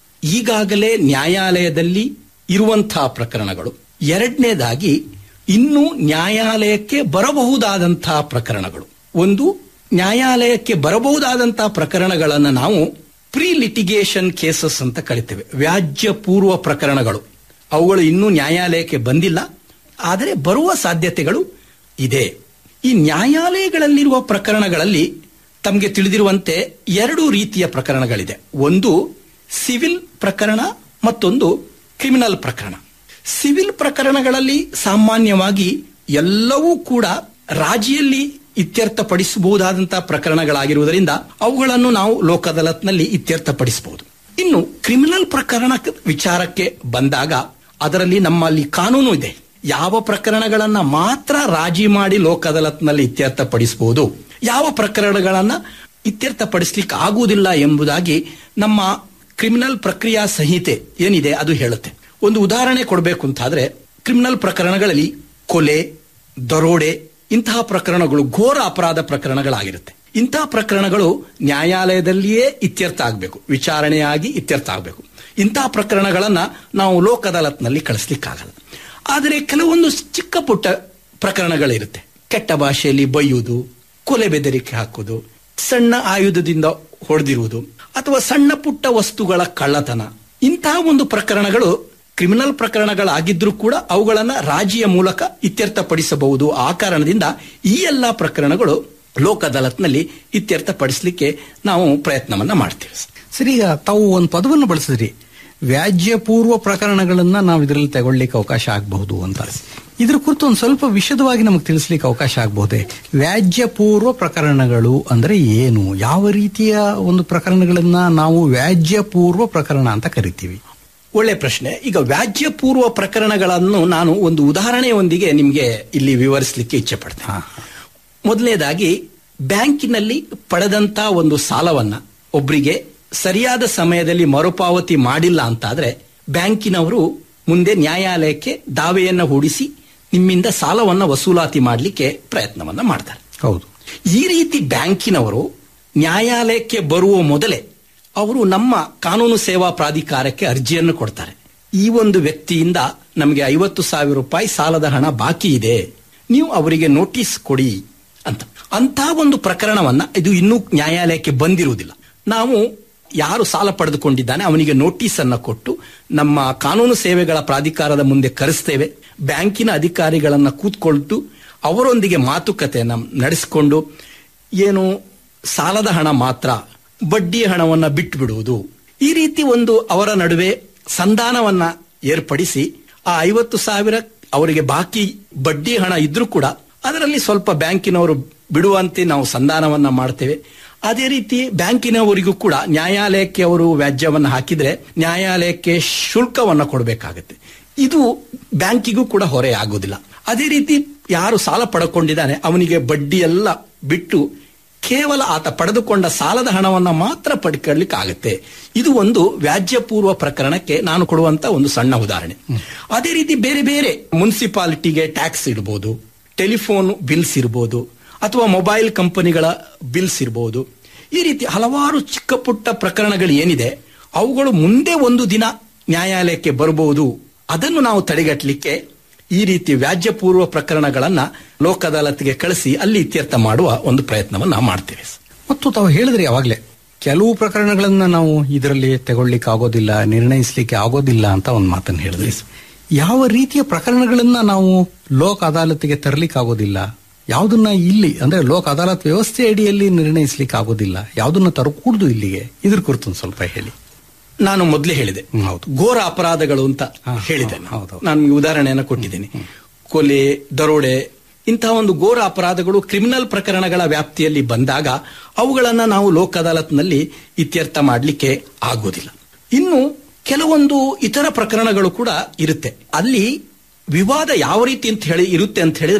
ಈಗಾಗಲೇ ನ್ಯಾಯಾಲಯದಲ್ಲಿ ಇರುವಂತಹ ಪ್ರಕರಣಗಳು ಎರಡನೇದಾಗಿ ಇನ್ನು ನ್ಯಾಯಾಲಯಕ್ಕೆ ಬರಬಹುದಾದಂತಹ ಪ್ರಕರಣಗಳು ಒಂದು ನ್ಯಾಯಾಲಯಕ್ಕೆ ಬರಬಹುದಾದಂತಹ ಪ್ರಕರಣಗಳನ್ನು ನಾವು ಪ್ರೀ ಲಿಟಿಗೇಷನ್ ಕೇಸಸ್ ಅಂತ ಕರಿತೇವೆ ವ್ಯಾಜ್ಯ ಪೂರ್ವ ಪ್ರಕರಣಗಳು ಅವುಗಳು ಇನ್ನೂ ನ್ಯಾಯಾಲಯಕ್ಕೆ ಬಂದಿಲ್ಲ ಆದರೆ ಬರುವ ಸಾಧ್ಯತೆಗಳು ಇದೆ ಈ ನ್ಯಾಯಾಲಯಗಳಲ್ಲಿರುವ ಪ್ರಕರಣಗಳಲ್ಲಿ ತಮಗೆ ತಿಳಿದಿರುವಂತೆ ಎರಡು ರೀತಿಯ ಪ್ರಕರಣಗಳಿದೆ ಒಂದು ಸಿವಿಲ್ ಪ್ರಕರಣ ಮತ್ತೊಂದು ಕ್ರಿಮಿನಲ್ ಪ್ರಕರಣ ಸಿವಿಲ್ ಪ್ರಕರಣಗಳಲ್ಲಿ ಸಾಮಾನ್ಯವಾಗಿ ಎಲ್ಲವೂ ಕೂಡ ರಾಜಿಯಲ್ಲಿ ಇತ್ಯರ್ಥಪಡಿಸಬಹುದಾದಂತಹ ಪ್ರಕರಣಗಳಾಗಿರುವುದರಿಂದ ಅವುಗಳನ್ನು ನಾವು ಲೋಕ ಅದಾಲತ್ನಲ್ಲಿ ಇತ್ಯರ್ಥಪಡಿಸಬಹುದು ಇನ್ನು ಕ್ರಿಮಿನಲ್ ಪ್ರಕರಣ ವಿಚಾರಕ್ಕೆ ಬಂದಾಗ ಅದರಲ್ಲಿ ನಮ್ಮಲ್ಲಿ ಕಾನೂನು ಇದೆ ಯಾವ ಪ್ರಕರಣಗಳನ್ನ ಮಾತ್ರ ರಾಜಿ ಮಾಡಿ ಲೋಕ ಅದಾಲತ್ನಲ್ಲಿ ಇತ್ಯರ್ಥಪಡಿಸಬಹುದು ಯಾವ ಪ್ರಕರಣಗಳನ್ನ ಇತ್ಯರ್ಥಪಡಿಸ್ಲಿಕ್ಕೆ ಆಗುವುದಿಲ್ಲ ಎಂಬುದಾಗಿ ನಮ್ಮ ಕ್ರಿಮಿನಲ್ ಪ್ರಕ್ರಿಯಾ ಸಂಹಿತೆ ಏನಿದೆ ಅದು ಹೇಳುತ್ತೆ ಒಂದು ಉದಾಹರಣೆ ಕೊಡಬೇಕು ಅಂತಾದ್ರೆ ಕ್ರಿಮಿನಲ್ ಪ್ರಕರಣಗಳಲ್ಲಿ ಕೊಲೆ ದರೋಡೆ ಇಂತಹ ಪ್ರಕರಣಗಳು ಘೋರ ಅಪರಾಧ ಪ್ರಕರಣಗಳಾಗಿರುತ್ತೆ ಇಂತಹ ಪ್ರಕರಣಗಳು ನ್ಯಾಯಾಲಯದಲ್ಲಿಯೇ ಇತ್ಯರ್ಥ ಆಗಬೇಕು ವಿಚಾರಣೆಯಾಗಿ ಇತ್ಯರ್ಥ ಆಗಬೇಕು ಇಂತಹ ಪ್ರಕರಣಗಳನ್ನ ನಾವು ಲೋಕ ಅದಾಲತ್ನಲ್ಲಿ ಕಳಿಸ್ಲಿಕ್ಕಾಗಲ್ಲ ಆದರೆ ಕೆಲವೊಂದು ಚಿಕ್ಕ ಪುಟ್ಟ ಪ್ರಕರಣಗಳಿರುತ್ತೆ ಕೆಟ್ಟ ಭಾಷೆಯಲ್ಲಿ ಬೈಯುವುದು ಕೊಲೆ ಬೆದರಿಕೆ ಹಾಕುವುದು ಸಣ್ಣ ಆಯುಧದಿಂದ ಹೊಡೆದಿರುವುದು ಅಥವಾ ಸಣ್ಣ ಪುಟ್ಟ ವಸ್ತುಗಳ ಕಳ್ಳತನ ಇಂತಹ ಒಂದು ಪ್ರಕರಣಗಳು ಕ್ರಿಮಿನಲ್ ಪ್ರಕರಣಗಳಾಗಿದ್ರೂ ಕೂಡ ಅವುಗಳನ್ನ ರಾಜಿಯ ಮೂಲಕ ಇತ್ಯರ್ಥಪಡಿಸಬಹುದು ಆ ಕಾರಣದಿಂದ ಈ ಎಲ್ಲಾ ಪ್ರಕರಣಗಳು ಲೋಕ ಅದಾಲತ್ನಲ್ಲಿ ಇತ್ಯರ್ಥಪಡಿಸಲಿಕ್ಕೆ ನಾವು ಪ್ರಯತ್ನವನ್ನ ಮಾಡ್ತೇವೆ ಸರಿ ಈಗ ತಾವು ಒಂದು ಪದವನ್ನು ಬಳಸಿದ್ರಿ ವ್ಯಾಜ್ಯ ಪೂರ್ವ ಪ್ರಕರಣಗಳನ್ನ ನಾವು ಇದರಲ್ಲಿ ತಗೊಳ್ಳಿಕ್ಕೆ ಅವಕಾಶ ಆಗಬಹುದು ಅಂತ ಇದ್ರ ಕುರಿತು ಒಂದು ಸ್ವಲ್ಪ ವಿಶದವಾಗಿ ನಮಗೆ ತಿಳಿಸ್ಲಿಕ್ಕೆ ಅವಕಾಶ ಆಗಬಹುದೇ ವ್ಯಾಜ್ಯ ಪೂರ್ವ ಪ್ರಕರಣಗಳು ಅಂದ್ರೆ ಏನು ಯಾವ ರೀತಿಯ ಒಂದು ಪ್ರಕರಣಗಳನ್ನ ನಾವು ವ್ಯಾಜ್ಯ ಪೂರ್ವ ಪ್ರಕರಣ ಅಂತ ಕರಿತೀವಿ ಒಳ್ಳೆ ಪ್ರಶ್ನೆ ಈಗ ವ್ಯಾಜ್ಯ ಪೂರ್ವ ಪ್ರಕರಣಗಳನ್ನು ನಾನು ಒಂದು ಉದಾಹರಣೆಯೊಂದಿಗೆ ನಿಮಗೆ ಇಲ್ಲಿ ವಿವರಿಸಲಿಕ್ಕೆ ಇಚ್ಛೆ ಪಡ್ತೇನೆ ಮೊದಲನೇದಾಗಿ ಬ್ಯಾಂಕಿನಲ್ಲಿ ಪಡೆದಂತ ಒಂದು ಸಾಲವನ್ನ ಒಬ್ಬರಿಗೆ ಸರಿಯಾದ ಸಮಯದಲ್ಲಿ ಮರುಪಾವತಿ ಮಾಡಿಲ್ಲ ಅಂತಾದ್ರೆ ಬ್ಯಾಂಕಿನವರು ಮುಂದೆ ನ್ಯಾಯಾಲಯಕ್ಕೆ ದಾವೆಯನ್ನ ಹೂಡಿಸಿ ನಿಮ್ಮಿಂದ ಸಾಲವನ್ನ ವಸೂಲಾತಿ ಮಾಡಲಿಕ್ಕೆ ಪ್ರಯತ್ನವನ್ನ ಮಾಡ್ತಾರೆ ಹೌದು ಈ ರೀತಿ ಬ್ಯಾಂಕಿನವರು ನ್ಯಾಯಾಲಯಕ್ಕೆ ಬರುವ ಮೊದಲೇ ಅವರು ನಮ್ಮ ಕಾನೂನು ಸೇವಾ ಪ್ರಾಧಿಕಾರಕ್ಕೆ ಅರ್ಜಿಯನ್ನು ಕೊಡ್ತಾರೆ ಈ ಒಂದು ವ್ಯಕ್ತಿಯಿಂದ ನಮಗೆ ಐವತ್ತು ಸಾವಿರ ರೂಪಾಯಿ ಸಾಲದ ಹಣ ಬಾಕಿ ಇದೆ ನೀವು ಅವರಿಗೆ ನೋಟಿಸ್ ಕೊಡಿ ಅಂತ ಅಂತ ಒಂದು ಪ್ರಕರಣವನ್ನ ಇದು ಇನ್ನೂ ನ್ಯಾಯಾಲಯಕ್ಕೆ ಬಂದಿರುವುದಿಲ್ಲ ನಾವು ಯಾರು ಸಾಲ ಪಡೆದುಕೊಂಡಿದ್ದಾನೆ ಅವನಿಗೆ ನೋಟಿಸ್ ಅನ್ನ ಕೊಟ್ಟು ನಮ್ಮ ಕಾನೂನು ಸೇವೆಗಳ ಪ್ರಾಧಿಕಾರದ ಮುಂದೆ ಕರೆಸ್ತೇವೆ ಬ್ಯಾಂಕಿನ ಅಧಿಕಾರಿಗಳನ್ನ ಕೂತ್ಕೊಳ್ತು ಅವರೊಂದಿಗೆ ಮಾತುಕತೆಯನ್ನ ನಡೆಸಿಕೊಂಡು ಏನು ಸಾಲದ ಹಣ ಮಾತ್ರ ಬಡ್ಡಿ ಹಣವನ್ನ ಬಿಟ್ಟು ಬಿಡುವುದು ಈ ರೀತಿ ಒಂದು ಅವರ ನಡುವೆ ಸಂಧಾನವನ್ನ ಏರ್ಪಡಿಸಿ ಆ ಐವತ್ತು ಸಾವಿರ ಅವರಿಗೆ ಬಾಕಿ ಬಡ್ಡಿ ಹಣ ಇದ್ರೂ ಕೂಡ ಅದರಲ್ಲಿ ಸ್ವಲ್ಪ ಬ್ಯಾಂಕಿನವರು ಬಿಡುವಂತೆ ನಾವು ಸಂಧಾನವನ್ನ ಮಾಡ್ತೇವೆ ಅದೇ ರೀತಿ ಬ್ಯಾಂಕಿನವರಿಗೂ ಕೂಡ ನ್ಯಾಯಾಲಯಕ್ಕೆ ಅವರು ವ್ಯಾಜ್ಯವನ್ನ ಹಾಕಿದ್ರೆ ನ್ಯಾಯಾಲಯಕ್ಕೆ ಶುಲ್ಕವನ್ನ ಕೊಡಬೇಕಾಗುತ್ತೆ ಇದು ಬ್ಯಾಂಕಿಗೂ ಕೂಡ ಹೊರೆ ಆಗೋದಿಲ್ಲ ಅದೇ ರೀತಿ ಯಾರು ಸಾಲ ಪಡ್ಕೊಂಡಿದ್ದಾನೆ ಅವನಿಗೆ ಬಡ್ಡಿ ಎಲ್ಲ ಬಿಟ್ಟು ಕೇವಲ ಆತ ಪಡೆದುಕೊಂಡ ಸಾಲದ ಹಣವನ್ನ ಮಾತ್ರ ಪಡ್ಕೊಳ್ಳಿಕ್ಕೆ ಆಗುತ್ತೆ ಇದು ಒಂದು ವ್ಯಾಜ್ಯ ಪೂರ್ವ ಪ್ರಕರಣಕ್ಕೆ ನಾನು ಕೊಡುವಂತ ಒಂದು ಸಣ್ಣ ಉದಾಹರಣೆ ಅದೇ ರೀತಿ ಬೇರೆ ಬೇರೆ ಮುನ್ಸಿಪಾಲಿಟಿಗೆ ಟ್ಯಾಕ್ಸ್ ಇಡಬಹುದು ಟೆಲಿಫೋನ್ ಬಿಲ್ಸ್ ಇರಬಹುದು ಅಥವಾ ಮೊಬೈಲ್ ಕಂಪನಿಗಳ ಬಿಲ್ಸ್ ಇರಬಹುದು ಈ ರೀತಿ ಹಲವಾರು ಚಿಕ್ಕ ಪುಟ್ಟ ಪ್ರಕರಣಗಳು ಏನಿದೆ ಅವುಗಳು ಮುಂದೆ ಒಂದು ದಿನ ನ್ಯಾಯಾಲಯಕ್ಕೆ ಬರಬಹುದು ಅದನ್ನು ನಾವು ತಡೆಗಟ್ಟಲಿಕ್ಕೆ ಈ ರೀತಿ ವ್ಯಾಜ್ಯ ಪೂರ್ವ ಪ್ರಕರಣಗಳನ್ನ ಲೋಕ ಅದಾಲತ್ಗೆ ಕಳಿಸಿ ಅಲ್ಲಿ ಇತ್ಯರ್ಥ ಮಾಡುವ ಒಂದು ಪ್ರಯತ್ನವನ್ನ ನಾವು ಮಾಡ್ತೇವೆ ಮತ್ತು ತಾವು ಹೇಳಿದ್ರಿ ಯಾವಾಗ್ಲೇ ಕೆಲವು ಪ್ರಕರಣಗಳನ್ನ ನಾವು ಇದರಲ್ಲಿ ತಗೊಳ್ಳಿಕ್ಕೆ ಆಗೋದಿಲ್ಲ ನಿರ್ಣಯಿಸ್ಲಿಕ್ಕೆ ಆಗೋದಿಲ್ಲ ಅಂತ ಒಂದು ಮಾತನ್ನು ಹೇಳಿದ್ರಿ ಯಾವ ರೀತಿಯ ಪ್ರಕರಣಗಳನ್ನ ನಾವು ಲೋಕ ಅದಾಲತ್ಗೆ ತರಲಿಕ್ಕೆ ಆಗೋದಿಲ್ಲ ಯಾವುದನ್ನ ಇಲ್ಲಿ ಅಂದ್ರೆ ಲೋಕ ಅದಾಲತ್ ವ್ಯವಸ್ಥೆ ಅಡಿಯಲ್ಲಿ ನಿರ್ಣಯಿಸ್ಲಿಕ್ಕೆ ಆಗೋದಿಲ್ಲ ಯಾವುದನ್ನ ತರಕೂಡ್ದು ಇಲ್ಲಿಗೆ ಇದ್ರ ಕುರಿತು ಒಂದು ಸ್ವಲ್ಪ ಹೇಳಿ ನಾನು ಮೊದಲೇ ಹೇಳಿದೆ ಘೋರ ಅಪರಾಧಗಳು ಅಂತ ಹೇಳಿದೆ ನಾನು ನಿಮ್ಗೆ ಉದಾಹರಣೆಯನ್ನ ಕೊಟ್ಟಿದ್ದೇನೆ ಕೊಲೆ ದರೋಡೆ ಇಂತಹ ಒಂದು ಘೋರ ಅಪರಾಧಗಳು ಕ್ರಿಮಿನಲ್ ಪ್ರಕರಣಗಳ ವ್ಯಾಪ್ತಿಯಲ್ಲಿ ಬಂದಾಗ ಅವುಗಳನ್ನ ನಾವು ಲೋಕ ಅದಾಲತ್ನಲ್ಲಿ ಇತ್ಯರ್ಥ ಮಾಡಲಿಕ್ಕೆ ಆಗೋದಿಲ್ಲ ಇನ್ನು ಕೆಲವೊಂದು ಇತರ ಪ್ರಕರಣಗಳು ಕೂಡ ಇರುತ್ತೆ ಅಲ್ಲಿ ವಿವಾದ ಯಾವ ರೀತಿ ಅಂತ ಹೇಳಿ ಇರುತ್ತೆ ಅಂತ ಹೇಳಿದ್ರೆ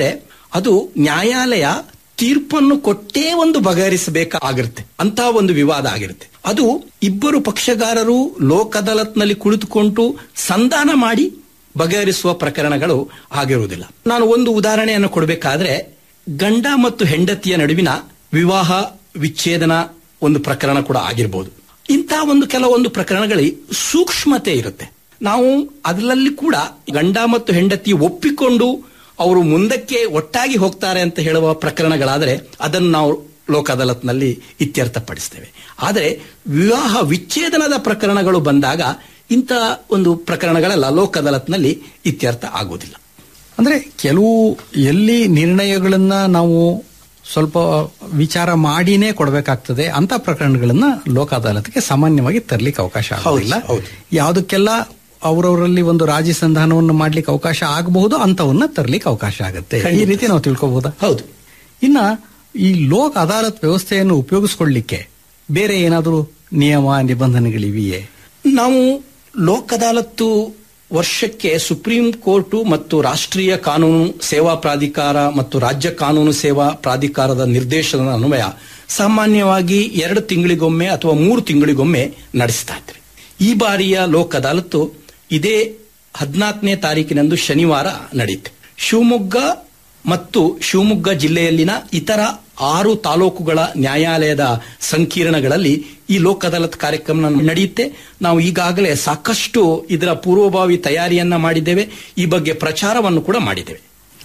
ಅದು ನ್ಯಾಯಾಲಯ ತೀರ್ಪನ್ನು ಕೊಟ್ಟೇ ಒಂದು ಬಗೆಹರಿಸಬೇಕಾಗಿರುತ್ತೆ ಅಂತ ಒಂದು ವಿವಾದ ಆಗಿರುತ್ತೆ ಅದು ಇಬ್ಬರು ಪಕ್ಷಗಾರರು ಲೋಕ್ ಅದಾಲತ್ನಲ್ಲಿ ಕುಳಿತುಕೊಂಡು ಸಂಧಾನ ಮಾಡಿ ಬಗೆಹರಿಸುವ ಪ್ರಕರಣಗಳು ಆಗಿರುವುದಿಲ್ಲ ನಾನು ಒಂದು ಉದಾಹರಣೆಯನ್ನು ಕೊಡಬೇಕಾದ್ರೆ ಗಂಡ ಮತ್ತು ಹೆಂಡತಿಯ ನಡುವಿನ ವಿವಾಹ ವಿಚ್ಛೇದನ ಒಂದು ಪ್ರಕರಣ ಕೂಡ ಆಗಿರಬಹುದು ಇಂತಹ ಒಂದು ಕೆಲವೊಂದು ಪ್ರಕರಣಗಳಲ್ಲಿ ಸೂಕ್ಷ್ಮತೆ ಇರುತ್ತೆ ನಾವು ಅದರಲ್ಲಿ ಕೂಡ ಗಂಡ ಮತ್ತು ಹೆಂಡತಿ ಒಪ್ಪಿಕೊಂಡು ಅವರು ಮುಂದಕ್ಕೆ ಒಟ್ಟಾಗಿ ಹೋಗ್ತಾರೆ ಅಂತ ಹೇಳುವ ಪ್ರಕರಣಗಳಾದರೆ ಅದನ್ನು ನಾವು ಲೋಕ ಅದಾಲತ್ನಲ್ಲಿ ಇತ್ಯರ್ಥಪಡಿಸ್ತೇವೆ ಆದರೆ ವಿವಾಹ ವಿಚ್ಛೇದನದ ಪ್ರಕರಣಗಳು ಬಂದಾಗ ಇಂತಹ ಒಂದು ಪ್ರಕರಣಗಳೆಲ್ಲ ಲೋಕ ಅದಾಲತ್ನಲ್ಲಿ ಇತ್ಯರ್ಥ ಆಗುವುದಿಲ್ಲ ಅಂದ್ರೆ ಕೆಲವು ಎಲ್ಲಿ ನಿರ್ಣಯಗಳನ್ನ ನಾವು ಸ್ವಲ್ಪ ವಿಚಾರ ಮಾಡಿನೇ ಕೊಡಬೇಕಾಗ್ತದೆ ಅಂತ ಪ್ರಕರಣಗಳನ್ನ ಲೋಕ ಅದಾಲತ್ಗೆ ಸಾಮಾನ್ಯವಾಗಿ ತರ್ಲಿಕ್ಕೆ ಅವಕಾಶ ಆಗೋದಿಲ್ಲ ಯಾವುದಕ್ಕೆಲ್ಲ ಅವರವರಲ್ಲಿ ಒಂದು ರಾಜಿ ಸಂಧಾನವನ್ನು ಮಾಡ್ಲಿಕ್ಕೆ ಅವಕಾಶ ಆಗಬಹುದು ಅಂತವನ್ನ ತರ್ಲಿಕ್ಕೆ ಅವಕಾಶ ಆಗುತ್ತೆ ಈ ರೀತಿ ನಾವು ತಿಳ್ಕೊಬಹುದಾ ಹೌದು ಇನ್ನ ಈ ಲೋಕ್ ಅದಾಲತ್ ವ್ಯವಸ್ಥೆಯನ್ನು ಉಪಯೋಗಿಸ್ಕೊಳ್ಳಿಕ್ಕೆ ಬೇರೆ ಏನಾದರೂ ನಿಯಮ ನಿಬಂಧನೆಗಳಿವೆಯೇ ನಾವು ಲೋಕ್ ಅದಾಲತ್ತು ವರ್ಷಕ್ಕೆ ಸುಪ್ರೀಂ ಕೋರ್ಟು ಮತ್ತು ರಾಷ್ಟ್ರೀಯ ಕಾನೂನು ಸೇವಾ ಪ್ರಾಧಿಕಾರ ಮತ್ತು ರಾಜ್ಯ ಕಾನೂನು ಸೇವಾ ಪ್ರಾಧಿಕಾರದ ನಿರ್ದೇಶನದ ಅನ್ವಯ ಸಾಮಾನ್ಯವಾಗಿ ಎರಡು ತಿಂಗಳಿಗೊಮ್ಮೆ ಅಥವಾ ಮೂರು ತಿಂಗಳಿಗೊಮ್ಮೆ ನಡೆಸ್ತಾ ಇದ್ದಾರೆ ಈ ಬಾರಿಯ ಲೋಕ್ ಅದಾಲತ್ತು ಇದೇ ಹದಿನಾಲ್ಕನೇ ತಾರೀಕಿನಂದು ಶನಿವಾರ ನಡೆಯುತ್ತೆ ಶಿವಮೊಗ್ಗ ಮತ್ತು ಶಿವಮೊಗ್ಗ ಜಿಲ್ಲೆಯಲ್ಲಿನ ಇತರ ಆರು ತಾಲೂಕುಗಳ ನ್ಯಾಯಾಲಯದ ಸಂಕೀರ್ಣಗಳಲ್ಲಿ ಈ ಲೋಕ್ ಅದಾಲತ್ ಕಾರ್ಯಕ್ರಮ ನಡೆಯುತ್ತೆ ನಾವು ಈಗಾಗಲೇ ಸಾಕಷ್ಟು ಇದರ ಪೂರ್ವಭಾವಿ ತಯಾರಿಯನ್ನ ಮಾಡಿದ್ದೇವೆ ಈ ಬಗ್ಗೆ ಪ್ರಚಾರವನ್ನು ಕೂಡ ಮಾಡಿದ್ದೇವೆ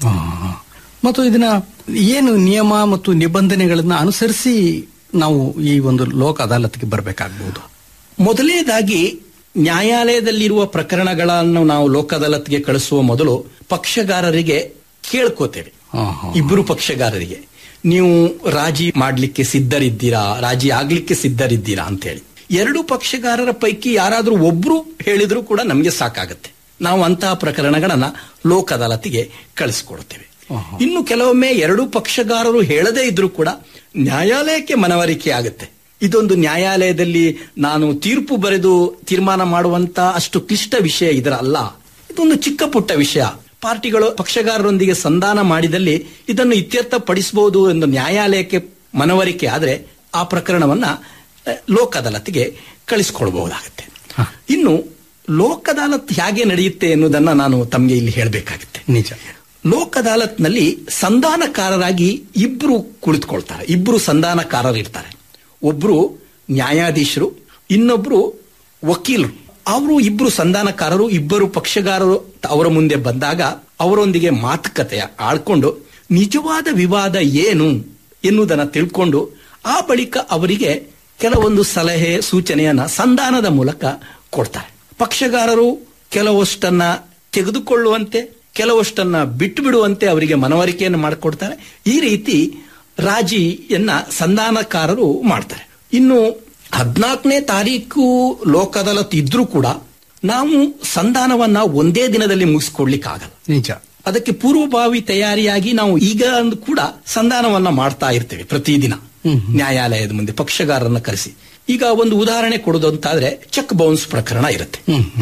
ಮತ್ತು ಇದನ್ನ ಏನು ನಿಯಮ ಮತ್ತು ನಿಬಂಧನೆಗಳನ್ನ ಅನುಸರಿಸಿ ನಾವು ಈ ಒಂದು ಲೋಕ್ ಅದಾಲತ್ಗೆ ಬರಬೇಕಾಗಬಹುದು ಮೊದಲನೇದಾಗಿ ನ್ಯಾಯಾಲಯದಲ್ಲಿರುವ ಪ್ರಕರಣಗಳನ್ನು ನಾವು ಲೋಕ್ ಅದಾಲತ್ಗೆ ಕಳಿಸುವ ಮೊದಲು ಪಕ್ಷಗಾರರಿಗೆ ಕೇಳ್ಕೋತೇವೆ ಇಬ್ಬರು ಪಕ್ಷಗಾರರಿಗೆ ನೀವು ರಾಜಿ ಮಾಡ್ಲಿಕ್ಕೆ ಸಿದ್ಧರಿದ್ದೀರಾ ರಾಜಿ ಆಗ್ಲಿಕ್ಕೆ ಸಿದ್ಧರಿದ್ದೀರಾ ಅಂತ ಹೇಳಿ ಎರಡು ಪಕ್ಷಗಾರರ ಪೈಕಿ ಯಾರಾದ್ರೂ ಒಬ್ರು ಹೇಳಿದ್ರು ಕೂಡ ನಮಗೆ ಸಾಕಾಗುತ್ತೆ ನಾವು ಅಂತಹ ಪ್ರಕರಣಗಳನ್ನ ಲೋಕ್ ಅದಾಲತಿಗೆ ಕಳಿಸಿಕೊಡುತ್ತೇವೆ ಇನ್ನು ಕೆಲವೊಮ್ಮೆ ಎರಡು ಪಕ್ಷಗಾರರು ಹೇಳದೇ ಇದ್ರೂ ಕೂಡ ನ್ಯಾಯಾಲಯಕ್ಕೆ ಮನವರಿಕೆ ಆಗುತ್ತೆ ಇದೊಂದು ನ್ಯಾಯಾಲಯದಲ್ಲಿ ನಾನು ತೀರ್ಪು ಬರೆದು ತೀರ್ಮಾನ ಮಾಡುವಂತ ಅಷ್ಟು ಕ್ಲಿಷ್ಟ ವಿಷಯ ಇದರ ಅಲ್ಲ ಇದೊಂದು ಚಿಕ್ಕ ಪುಟ್ಟ ವಿಷಯ ಪಾರ್ಟಿಗಳು ಪಕ್ಷಗಾರರೊಂದಿಗೆ ಸಂಧಾನ ಮಾಡಿದಲ್ಲಿ ಇದನ್ನು ಇತ್ಯರ್ಥಪಡಿಸಬಹುದು ಎಂದು ನ್ಯಾಯಾಲಯಕ್ಕೆ ಮನವರಿಕೆ ಆದರೆ ಆ ಪ್ರಕರಣವನ್ನ ಅಹ್, ಲೋಕ್ ಅದಾಲತ್ಗೆ ಕಳಿಸಿಕೊಳ್ಬಹುದಾಗುತ್ತೆ ಇನ್ನು ಲೋಕ್ ಅದಾಲತ್ ಹೇಗೆ ನಡೆಯುತ್ತೆ ಎನ್ನುವುದನ್ನ ನಾನು ತಮಗೆ ಇಲ್ಲಿ ಹೇಳಬೇಕಾಗುತ್ತೆ ನಿಜ ಲೋಕ್ ಅದಾಲತ್ನಲ್ಲಿ ಸಂಧಾನಕಾರರಾಗಿ ಇಬ್ರು ಕುಳಿತುಕೊಳ್ತಾರೆ ಇಬ್ರು ಸಂಧಾನಕಾರರು ಇರ್ತಾರೆ ಒಬ್ರು ನ್ಯಾಯಾಧೀಶರು ಇನ್ನೊಬ್ರು ವಕೀಲರು ಅವರು ಇಬ್ರು ಸಂಧಾನಕಾರರು ಇಬ್ಬರು ಪಕ್ಷಗಾರರು ಅವರ ಮುಂದೆ ಬಂದಾಗ ಅವರೊಂದಿಗೆ ಮಾತುಕತೆ ಆಡ್ಕೊಂಡು ನಿಜವಾದ ವಿವಾದ ಏನು ಎನ್ನುವುದನ್ನು ತಿಳ್ಕೊಂಡು ಆ ಬಳಿಕ ಅವರಿಗೆ ಕೆಲವೊಂದು ಸಲಹೆ ಸೂಚನೆಯನ್ನ ಸಂಧಾನದ ಮೂಲಕ ಕೊಡ್ತಾರೆ ಪಕ್ಷಗಾರರು ಕೆಲವಷ್ಟನ್ನ ತೆಗೆದುಕೊಳ್ಳುವಂತೆ ಕೆಲವಷ್ಟನ್ನ ಬಿಟ್ಟು ಬಿಡುವಂತೆ ಅವರಿಗೆ ಮನವರಿಕೆಯನ್ನು ಮಾಡಿಕೊಡ್ತಾರೆ ಈ ರೀತಿ ರಾಜಿಯನ್ನ ಸಂಧಾನಕಾರರು ಮಾಡ್ತಾರೆ ಇನ್ನು ಹದಿನಾಲ್ಕನೇ ತಾರೀಕು ಲೋಕ್ ಅದಾಲತ್ ಇದ್ರೂ ಕೂಡ ನಾವು ಸಂಧಾನವನ್ನ ಒಂದೇ ದಿನದಲ್ಲಿ ಮುಗಿಸ್ಕೊಡ್ಲಿಕ್ಕಾಗಲ್ಲ ನಿಜ ಅದಕ್ಕೆ ಪೂರ್ವಭಾವಿ ತಯಾರಿಯಾಗಿ ನಾವು ಈಗ ಅಂದು ಕೂಡ ಸಂಧಾನವನ್ನ ಮಾಡ್ತಾ ಇರ್ತೇವೆ ಪ್ರತಿದಿನ ನ್ಯಾಯಾಲಯದ ಮುಂದೆ ಪಕ್ಷಗಾರರನ್ನ ಕರೆಸಿ ಈಗ ಒಂದು ಉದಾಹರಣೆ ಕೊಡೋದು ಅಂತಾದ್ರೆ ಚೆಕ್ ಬೌನ್ಸ್ ಪ್ರಕರಣ ಇರುತ್ತೆ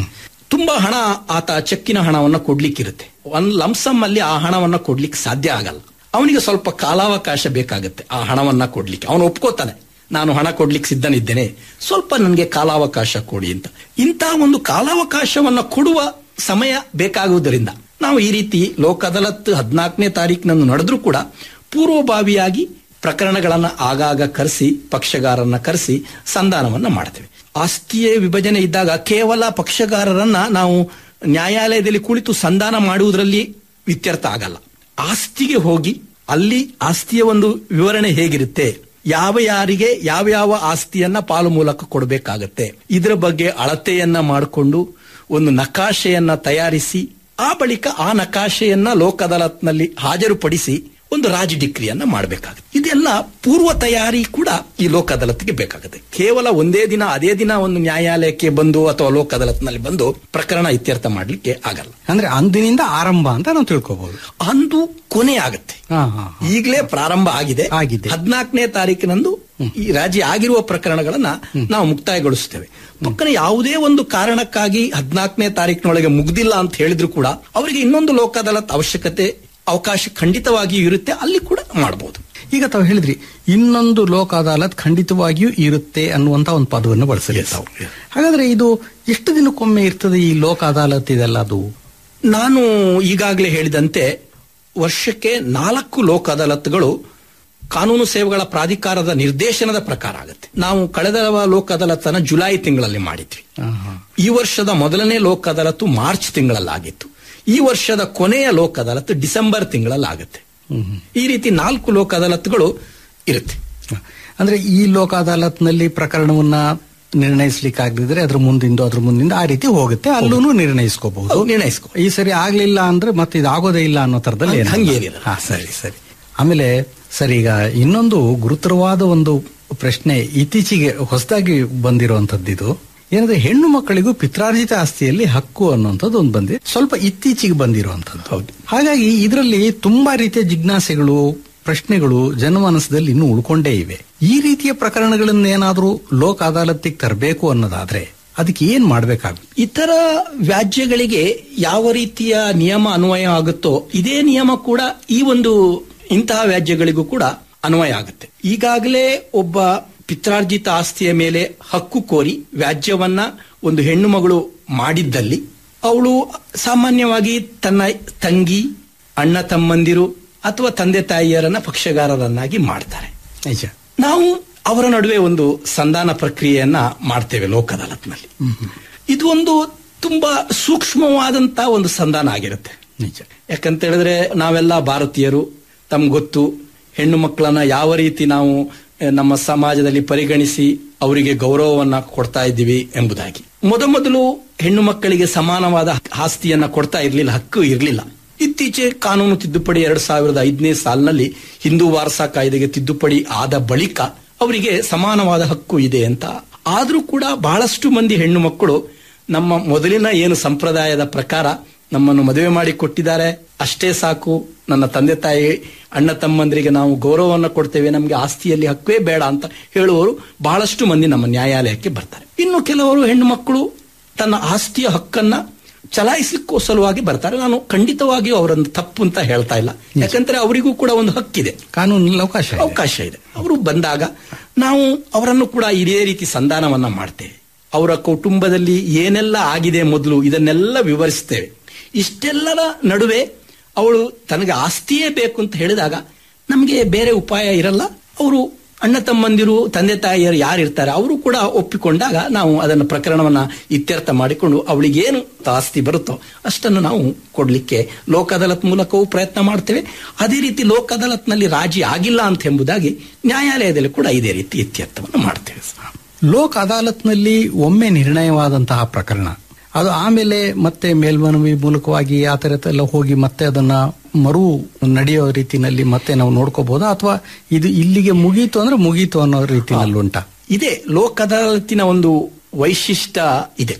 ತುಂಬಾ ಹಣ ಆತ ಚೆಕ್ಕಿನ ಹಣವನ್ನ ಕೊಡ್ಲಿಕ್ಕಿರುತ್ತೆ ಒಂದ್ ಲಂಸಮ್ ಅಲ್ಲಿ ಆ ಹಣವನ್ನ ಕೊಡ್ಲಿಕ್ಕೆ ಸಾಧ್ಯ ಆಗಲ್ಲ ಅವನಿಗೆ ಸ್ವಲ್ಪ ಕಾಲಾವಕಾಶ ಬೇಕಾಗುತ್ತೆ ಆ ಹಣವನ್ನ ಕೊಡ್ಲಿಕ್ಕೆ ಅವನು ಒಪ್ಕೋತಾನೆ ನಾನು ಹಣ ಕೊಡ್ಲಿಕ್ಕೆ ಸಿದ್ಧನಿದ್ದೇನೆ ಸ್ವಲ್ಪ ನನಗೆ ಕಾಲಾವಕಾಶ ಕೊಡಿ ಅಂತ ಇಂತಹ ಒಂದು ಕಾಲಾವಕಾಶವನ್ನ ಕೊಡುವ ಸಮಯ ಬೇಕಾಗುವುದರಿಂದ ನಾವು ಈ ರೀತಿ ಲೋಕ್ ಅದಾಲತ್ ಹದಿನಾಲ್ಕನೇ ತಾರೀಕಿನಂದು ನಡೆದ್ರೂ ಕೂಡ ಪೂರ್ವಭಾವಿಯಾಗಿ ಪ್ರಕರಣಗಳನ್ನ ಆಗಾಗ ಕರೆಸಿ ಪಕ್ಷಗಾರರನ್ನ ಕರೆಸಿ ಸಂಧಾನವನ್ನ ಮಾಡ್ತೇವೆ ಆಸ್ತಿಯ ವಿಭಜನೆ ಇದ್ದಾಗ ಕೇವಲ ಪಕ್ಷಗಾರರನ್ನ ನಾವು ನ್ಯಾಯಾಲಯದಲ್ಲಿ ಕುಳಿತು ಸಂಧಾನ ಮಾಡುವುದರಲ್ಲಿ ಇತ್ಯರ್ಥ ಆಗಲ್ಲ ಆಸ್ತಿಗೆ ಹೋಗಿ ಅಲ್ಲಿ ಆಸ್ತಿಯ ಒಂದು ವಿವರಣೆ ಹೇಗಿರುತ್ತೆ ಯಾವ ಯಾರಿಗೆ ಯಾವ ಯಾವ ಆಸ್ತಿಯನ್ನ ಪಾಲು ಮೂಲಕ ಕೊಡಬೇಕಾಗತ್ತೆ ಇದರ ಬಗ್ಗೆ ಅಳತೆಯನ್ನ ಮಾಡಿಕೊಂಡು ಒಂದು ನಕಾಶೆಯನ್ನ ತಯಾರಿಸಿ ಆ ಬಳಿಕ ಆ ನಕಾಶೆಯನ್ನ ಲೋಕ್ ಅದಾಲತ್ನಲ್ಲಿ ಹಾಜರುಪಡಿಸಿ ಒಂದು ರಾಜ ಡಿಕ್ರಿಯನ್ನ ಮಾಡಬೇಕಾಗುತ್ತೆ ಇದೆಲ್ಲ ಪೂರ್ವ ತಯಾರಿ ಕೂಡ ಈ ಲೋಕ್ ಅದಾಲತ್ಗೆ ಬೇಕಾಗುತ್ತೆ ಕೇವಲ ಒಂದೇ ದಿನ ಅದೇ ದಿನ ಒಂದು ನ್ಯಾಯಾಲಯಕ್ಕೆ ಬಂದು ಅಥವಾ ಲೋಕ್ ಅದಾಲತ್ನಲ್ಲಿ ಬಂದು ಪ್ರಕರಣ ಇತ್ಯರ್ಥ ಮಾಡ್ಲಿಕ್ಕೆ ಆಗಲ್ಲ ಅಂದ್ರೆ ಅಂದಿನಿಂದ ಆರಂಭ ಅಂತ ನಾವು ತಿಳ್ಕೋಬಹುದು ಅಂದು ಕೊನೆ ಆಗುತ್ತೆ ಈಗಲೇ ಪ್ರಾರಂಭ ಆಗಿದೆ ಆಗಿದೆ ಹದಿನಾಲ್ಕನೇ ತಾರೀಕಿನಂದು ಈ ರಾಜಿ ಆಗಿರುವ ಪ್ರಕರಣಗಳನ್ನ ನಾವು ಮುಕ್ತಾಯಗೊಳಿಸುತ್ತೇವೆ ಪಕ್ಕನೆ ಯಾವುದೇ ಒಂದು ಕಾರಣಕ್ಕಾಗಿ ಹದಿನಾಲ್ಕನೇ ತಾರೀಕಿನೊಳಗೆ ಮುಗ್ದಿಲ್ಲ ಅಂತ ಹೇಳಿದ್ರು ಕೂಡ ಅವರಿಗೆ ಇನ್ನೊಂದು ಲೋಕ ಅದಾಲತ್ ಅವಶ್ಯಕತೆ ಅವಕಾಶ ಖಂಡಿತವಾಗಿಯೂ ಇರುತ್ತೆ ಅಲ್ಲಿ ಕೂಡ ಮಾಡಬಹುದು ಈಗ ತಾವು ಹೇಳಿದ್ರಿ ಇನ್ನೊಂದು ಲೋಕ ಅದಾಲತ್ ಖಂಡಿತವಾಗಿಯೂ ಇರುತ್ತೆ ಅನ್ನುವಂತ ಒಂದು ಪದವನ್ನು ಬಳಸಲಿ ತಾವು ಹಾಗಾದ್ರೆ ಇದು ಎಷ್ಟು ದಿನಕ್ಕೊಮ್ಮೆ ಇರ್ತದೆ ಈ ಲೋಕ ಅದಾಲತ್ ಇದೆಲ್ಲ ಅದು ನಾನು ಈಗಾಗಲೇ ಹೇಳಿದಂತೆ ವರ್ಷಕ್ಕೆ ನಾಲ್ಕು ಲೋಕ ಅದಾಲತ್ಗಳು ಕಾನೂನು ಸೇವೆಗಳ ಪ್ರಾಧಿಕಾರದ ನಿರ್ದೇಶನದ ಪ್ರಕಾರ ಆಗುತ್ತೆ ನಾವು ಕಳೆದ ಲೋಕ ಅದಾಲತ್ತನ್ನ ಜುಲೈ ತಿಂಗಳಲ್ಲಿ ಮಾಡಿದ್ವಿ ಈ ವರ್ಷದ ಮೊದಲನೇ ಲೋಕ ಅದಾಲತ್ತು ಮಾರ್ಚ್ ತಿಂಗಳಲ್ಲಾಗಿತ್ತು ಈ ವರ್ಷದ ಕೊನೆಯ ಲೋಕ ಅದಾಲತ್ತು ಡಿಸೆಂಬರ್ ತಿಂಗಳಲ್ಲಿ ಆಗುತ್ತೆ ಈ ರೀತಿ ನಾಲ್ಕು ಲೋಕ ಅದಾಲತ್ಗಳು ಇರುತ್ತೆ ಅಂದ್ರೆ ಈ ಲೋಕ ಅದಾಲತ್ನಲ್ಲಿ ಪ್ರಕರಣವನ್ನ ನಿರ್ಣಯಿಸ್ಲಿಕ್ಕೆ ಆಗದಿದ್ರೆ ಅದ್ರ ಮುಂದಿಂದು ಅದ್ರ ಮುಂದಿಂದ ಆ ರೀತಿ ಹೋಗುತ್ತೆ ಅಲ್ಲೂ ನಿರ್ಣಯಿಸ್ಕೋಬಹುದು ಹೌದು, ನಿರ್ಣಯಿಸ್ಕೊ ಈ ಸರಿ ಆಗ್ಲಿಲ್ಲ ಅಂದ್ರೆ ಮತ್ತೆ ಇದು ಆಗೋದೇ ಇಲ್ಲ ಅನ್ನೋ ತರದಲ್ಲಿ ಹಂಗ್- ಏನಲ್ಲ. ಹಂಗೇನಿಲ್ಲ. ಹಾ ಸರಿ ಸರಿ ಆಮೇಲೆ ಸರ್ ಈಗ ಇನ್ನೊಂದು ಗುರುತರವಾದ ಒಂದು ಪ್ರಶ್ನೆ ಇತ್ತೀಚೆಗೆ ಹೊಸದಾಗಿ ಬಂದಿರುವಂತದ್ದು ಇದು ಏನಂದ್ರೆ ಹೆಣ್ಣು ಮಕ್ಕಳಿಗೂ ಪಿತ್ರಾರ್ಜಿತ ಆಸ್ತಿಯಲ್ಲಿ ಹಕ್ಕು ಅನ್ನುವಂಥದ್ದು ಒಂದು ಬಂದಿದೆ ಸ್ವಲ್ಪ ಇತ್ತೀಚೆಗೆ ಬಂದಿರುವಂತದ್ದು ಹೌದು ಹಾಗಾಗಿ ಇದರಲ್ಲಿ ತುಂಬಾ ರೀತಿಯ ಜಿಜ್ಞಾಸೆಗಳು ಪ್ರಶ್ನೆಗಳು ಜನಮಾನಸದಲ್ಲಿ ಇನ್ನೂ ಉಳ್ಕೊಂಡೇ ಇವೆ ಈ ರೀತಿಯ ಪ್ರಕರಣಗಳನ್ನ ಏನಾದ್ರೂ ಲೋಕ ಅದಾಲತ್ತಿಗೆ ತರಬೇಕು ಅನ್ನೋದಾದ್ರೆ ಅದಕ್ಕೆ ಏನ್ ಮಾಡ್ಬೇಕಾಗುತ್ತೆ ಇತರ ವ್ಯಾಜ್ಯಗಳಿಗೆ ಯಾವ ರೀತಿಯ ನಿಯಮ ಅನ್ವಯ ಆಗುತ್ತೋ ಇದೇ ನಿಯಮ ಕೂಡ ಈ ಒಂದು ಇಂತಹ ವ್ಯಾಜ್ಯಗಳಿಗೂ ಕೂಡ ಅನ್ವಯ ಆಗುತ್ತೆ ಈಗಾಗಲೇ ಒಬ್ಬ ಪಿತ್ರಾರ್ಜಿತ ಆಸ್ತಿಯ ಮೇಲೆ ಹಕ್ಕು ಕೋರಿ ವ್ಯಾಜ್ಯವನ್ನ ಒಂದು ಹೆಣ್ಣು ಮಗಳು ಮಾಡಿದ್ದಲ್ಲಿ ಅವಳು ಸಾಮಾನ್ಯವಾಗಿ ತನ್ನ ತಂಗಿ ಅಣ್ಣ ತಮ್ಮಂದಿರು ಅಥವಾ ತಂದೆ ತಾಯಿಯರನ್ನ ಪಕ್ಷಗಾರರನ್ನಾಗಿ ಮಾಡ್ತಾರೆ ನಿಜ ನಾವು ಅವರ ನಡುವೆ ಒಂದು ಸಂಧಾನ ಪ್ರಕ್ರಿಯೆಯನ್ನ ಮಾಡ್ತೇವೆ ಲೋಕ ಅದಾಲತ್ನಲ್ಲಿ ಇದು ಒಂದು ತುಂಬಾ ಸೂಕ್ಷ್ಮವಾದಂತ ಒಂದು ಸಂಧಾನ ಆಗಿರುತ್ತೆ ನಿಜ ಯಾಕಂತ ಹೇಳಿದ್ರೆ ನಾವೆಲ್ಲ ಭಾರತೀಯರು ತಮ್ಗೆ ಗೊತ್ತು ಹೆಣ್ಣು ಮಕ್ಕಳನ್ನ ಯಾವ ರೀತಿ ನಾವು ಆ, ನಮ್ಮ ಸಮಾಜದಲ್ಲಿ ಪರಿಗಣಿಸಿ ಅವರಿಗೆ ಗೌರವವನ್ನ ಕೊಡ್ತಾ ಇದ್ದೀವಿ ಎಂಬುದಾಗಿ ಮೊದಮೊದಲು ಹೆಣ್ಣು ಮಕ್ಕಳಿಗೆ ಸಮಾನವಾದ ಆಸ್ತಿಯನ್ನ ಕೊಡ್ತಾ ಇರಲಿಲ್ಲ ಹಕ್ಕು ಇರಲಿಲ್ಲ ಇತ್ತೀಚೆ ಕಾನೂನು ತಿದ್ದುಪಡಿ ಎರಡ್ ಸಾವಿರದ ಐದನೇ ಸಾಲಿನಲ್ಲಿ ಹಿಂದೂ ವಾರಸಾ ಕಾಯ್ದೆಗೆ ತಿದ್ದುಪಡಿ ಆದ ಬಳಿಕ ಅವರಿಗೆ ಸಮಾನವಾದ ಹಕ್ಕು ಇದೆ ಅಂತ ಆದ್ರೂ ಕೂಡ ಬಹಳಷ್ಟು ಮಂದಿ ಹೆಣ್ಣು ಮಕ್ಕಳು ನಮ್ಮ ಮೊದಲಿನ ಏನು ಸಂಪ್ರದಾಯದ ಪ್ರಕಾರ ನಮ್ಮನ್ನು ಮದುವೆ ಮಾಡಿ ಕೊಟ್ಟಿದ್ದಾರೆ ಅಷ್ಟೇ ಸಾಕು ನನ್ನ ತಂದೆ ತಾಯಿ ಅಣ್ಣ ತಮ್ಮಂದರಿಗೆ ನಾವು ಗೌರವವನ್ನು ಕೊಡ್ತೇವೆ ನಮಗೆ ಆಸ್ತಿಯಲ್ಲಿ ಹಕ್ಕೇ ಬೇಡ ಅಂತ ಹೇಳುವವರು ಬಹಳಷ್ಟು ಮಂದಿ ನಮ್ಮ ನ್ಯಾಯಾಲಯಕ್ಕೆ ಬರ್ತಾರೆ ಇನ್ನು ಕೆಲವರು ಹೆಣ್ಣು ಮಕ್ಕಳು ತನ್ನ ಆಸ್ತಿಯ ಹಕ್ಕನ್ನ ಚಲಾಯಿಸಲಿಕ್ಕೂ ಸಲುವಾಗಿ ಬರ್ತಾರೆ ನಾನು ಖಂಡಿತವಾಗಿಯೂ ಅವರನ್ನು ತಪ್ಪು ಅಂತ ಹೇಳ್ತಾ ಇಲ್ಲ ಯಾಕಂದ್ರೆ ಅವರಿಗೂ ಕೂಡ ಒಂದು ಹಕ್ಕಿದೆ ಕಾನೂನಲ್ಲಿ ಅವಕಾಶ ಇದೆ. ಅವಕಾಶ ಇದೆ ಅವರು ಬಂದಾಗ ನಾವು ಅವರನ್ನು ಕೂಡ ಇದೇ ರೀತಿ ಸಂಧಾನವನ್ನ ಮಾಡ್ತೇವೆ ಅವರ ಕುಟುಂಬದಲ್ಲಿ ಏನೆಲ್ಲ ಆಗಿದೆ ಮೊದಲು ಇದನ್ನೆಲ್ಲ ವಿವರಿಸ್ತೇವೆ ಇಷ್ಟೆಲ್ಲರ ನಡುವೆ ಅವಳು ತನಗೆ ಆಸ್ತಿಯೇ ಬೇಕು ಅಂತ ಹೇಳಿದಾಗ ನಮಗೆ ಬೇರೆ ಉಪಾಯ ಇರಲ್ಲ ಅವರು ಅಣ್ಣ ತಮ್ಮಂದಿರು ತಂದೆ ತಾಯಿಯರು ಯಾರು ಇರ್ತಾರೆ ಅವರು ಕೂಡ ಒಪ್ಪಿಕೊಂಡಾಗ ನಾವು ಅದನ್ನು ಪ್ರಕರಣವನ್ನ ಇತ್ಯರ್ಥ ಮಾಡಿಕೊಂಡು ಅವಳಿಗೇನು ಆಸ್ತಿ ಬರುತ್ತೋ ಅಷ್ಟನ್ನು ನಾವು ಕೊಡ್ಲಿಕ್ಕೆ ಲೋಕ ಅದಾಲತ್ ಮೂಲಕವೂ ಪ್ರಯತ್ನ ಮಾಡ್ತೇವೆ ಅದೇ ರೀತಿ ಲೋಕ ಅದಾಲತ್ನಲ್ಲಿ ರಾಜಿ ಆಗಿಲ್ಲ ಅಂತ ಎಂಬುದಾಗಿ ನ್ಯಾಯಾಲಯದಲ್ಲಿ ಕೂಡ ಇದೇ ರೀತಿ ಇತ್ಯರ್ಥವನ್ನು ಮಾಡ್ತೇವೆ ಲೋಕ್ ಅದಾಲತ್ನಲ್ಲಿ ಒಮ್ಮೆ ನಿರ್ಣಯವಾದಂತಹ ಪ್ರಕರಣ ಅದು ಆಮೇಲೆ ಮತ್ತೆ ಮೇಲ್ಮನವಿ ಮೂಲಕವಾಗಿ ಆ ಥರದ್ದೆಲ್ಲ ಹೋಗಿ ಮತ್ತೆ ಅದನ್ನ ಮರು ನಡೆಯೋ ರೀತಿನಲ್ಲಿ ಮತ್ತೆ ನಾವು ನೋಡ್ಕೋಬಹುದಾ ಅಥವಾ ಇದು ಇಲ್ಲಿಗೆ ಮುಗೀತು ಅಂದ್ರೆ ಮುಗೀತು ಅನ್ನೋ ರೀತಿನಲ್ಲಿ ಉಂಟಾ ಇದೆ ಲೋಕ ಅದಾಲತಿನ ಒಂದು ವೈಶಿಷ್ಟ್ಯ ಇದೆ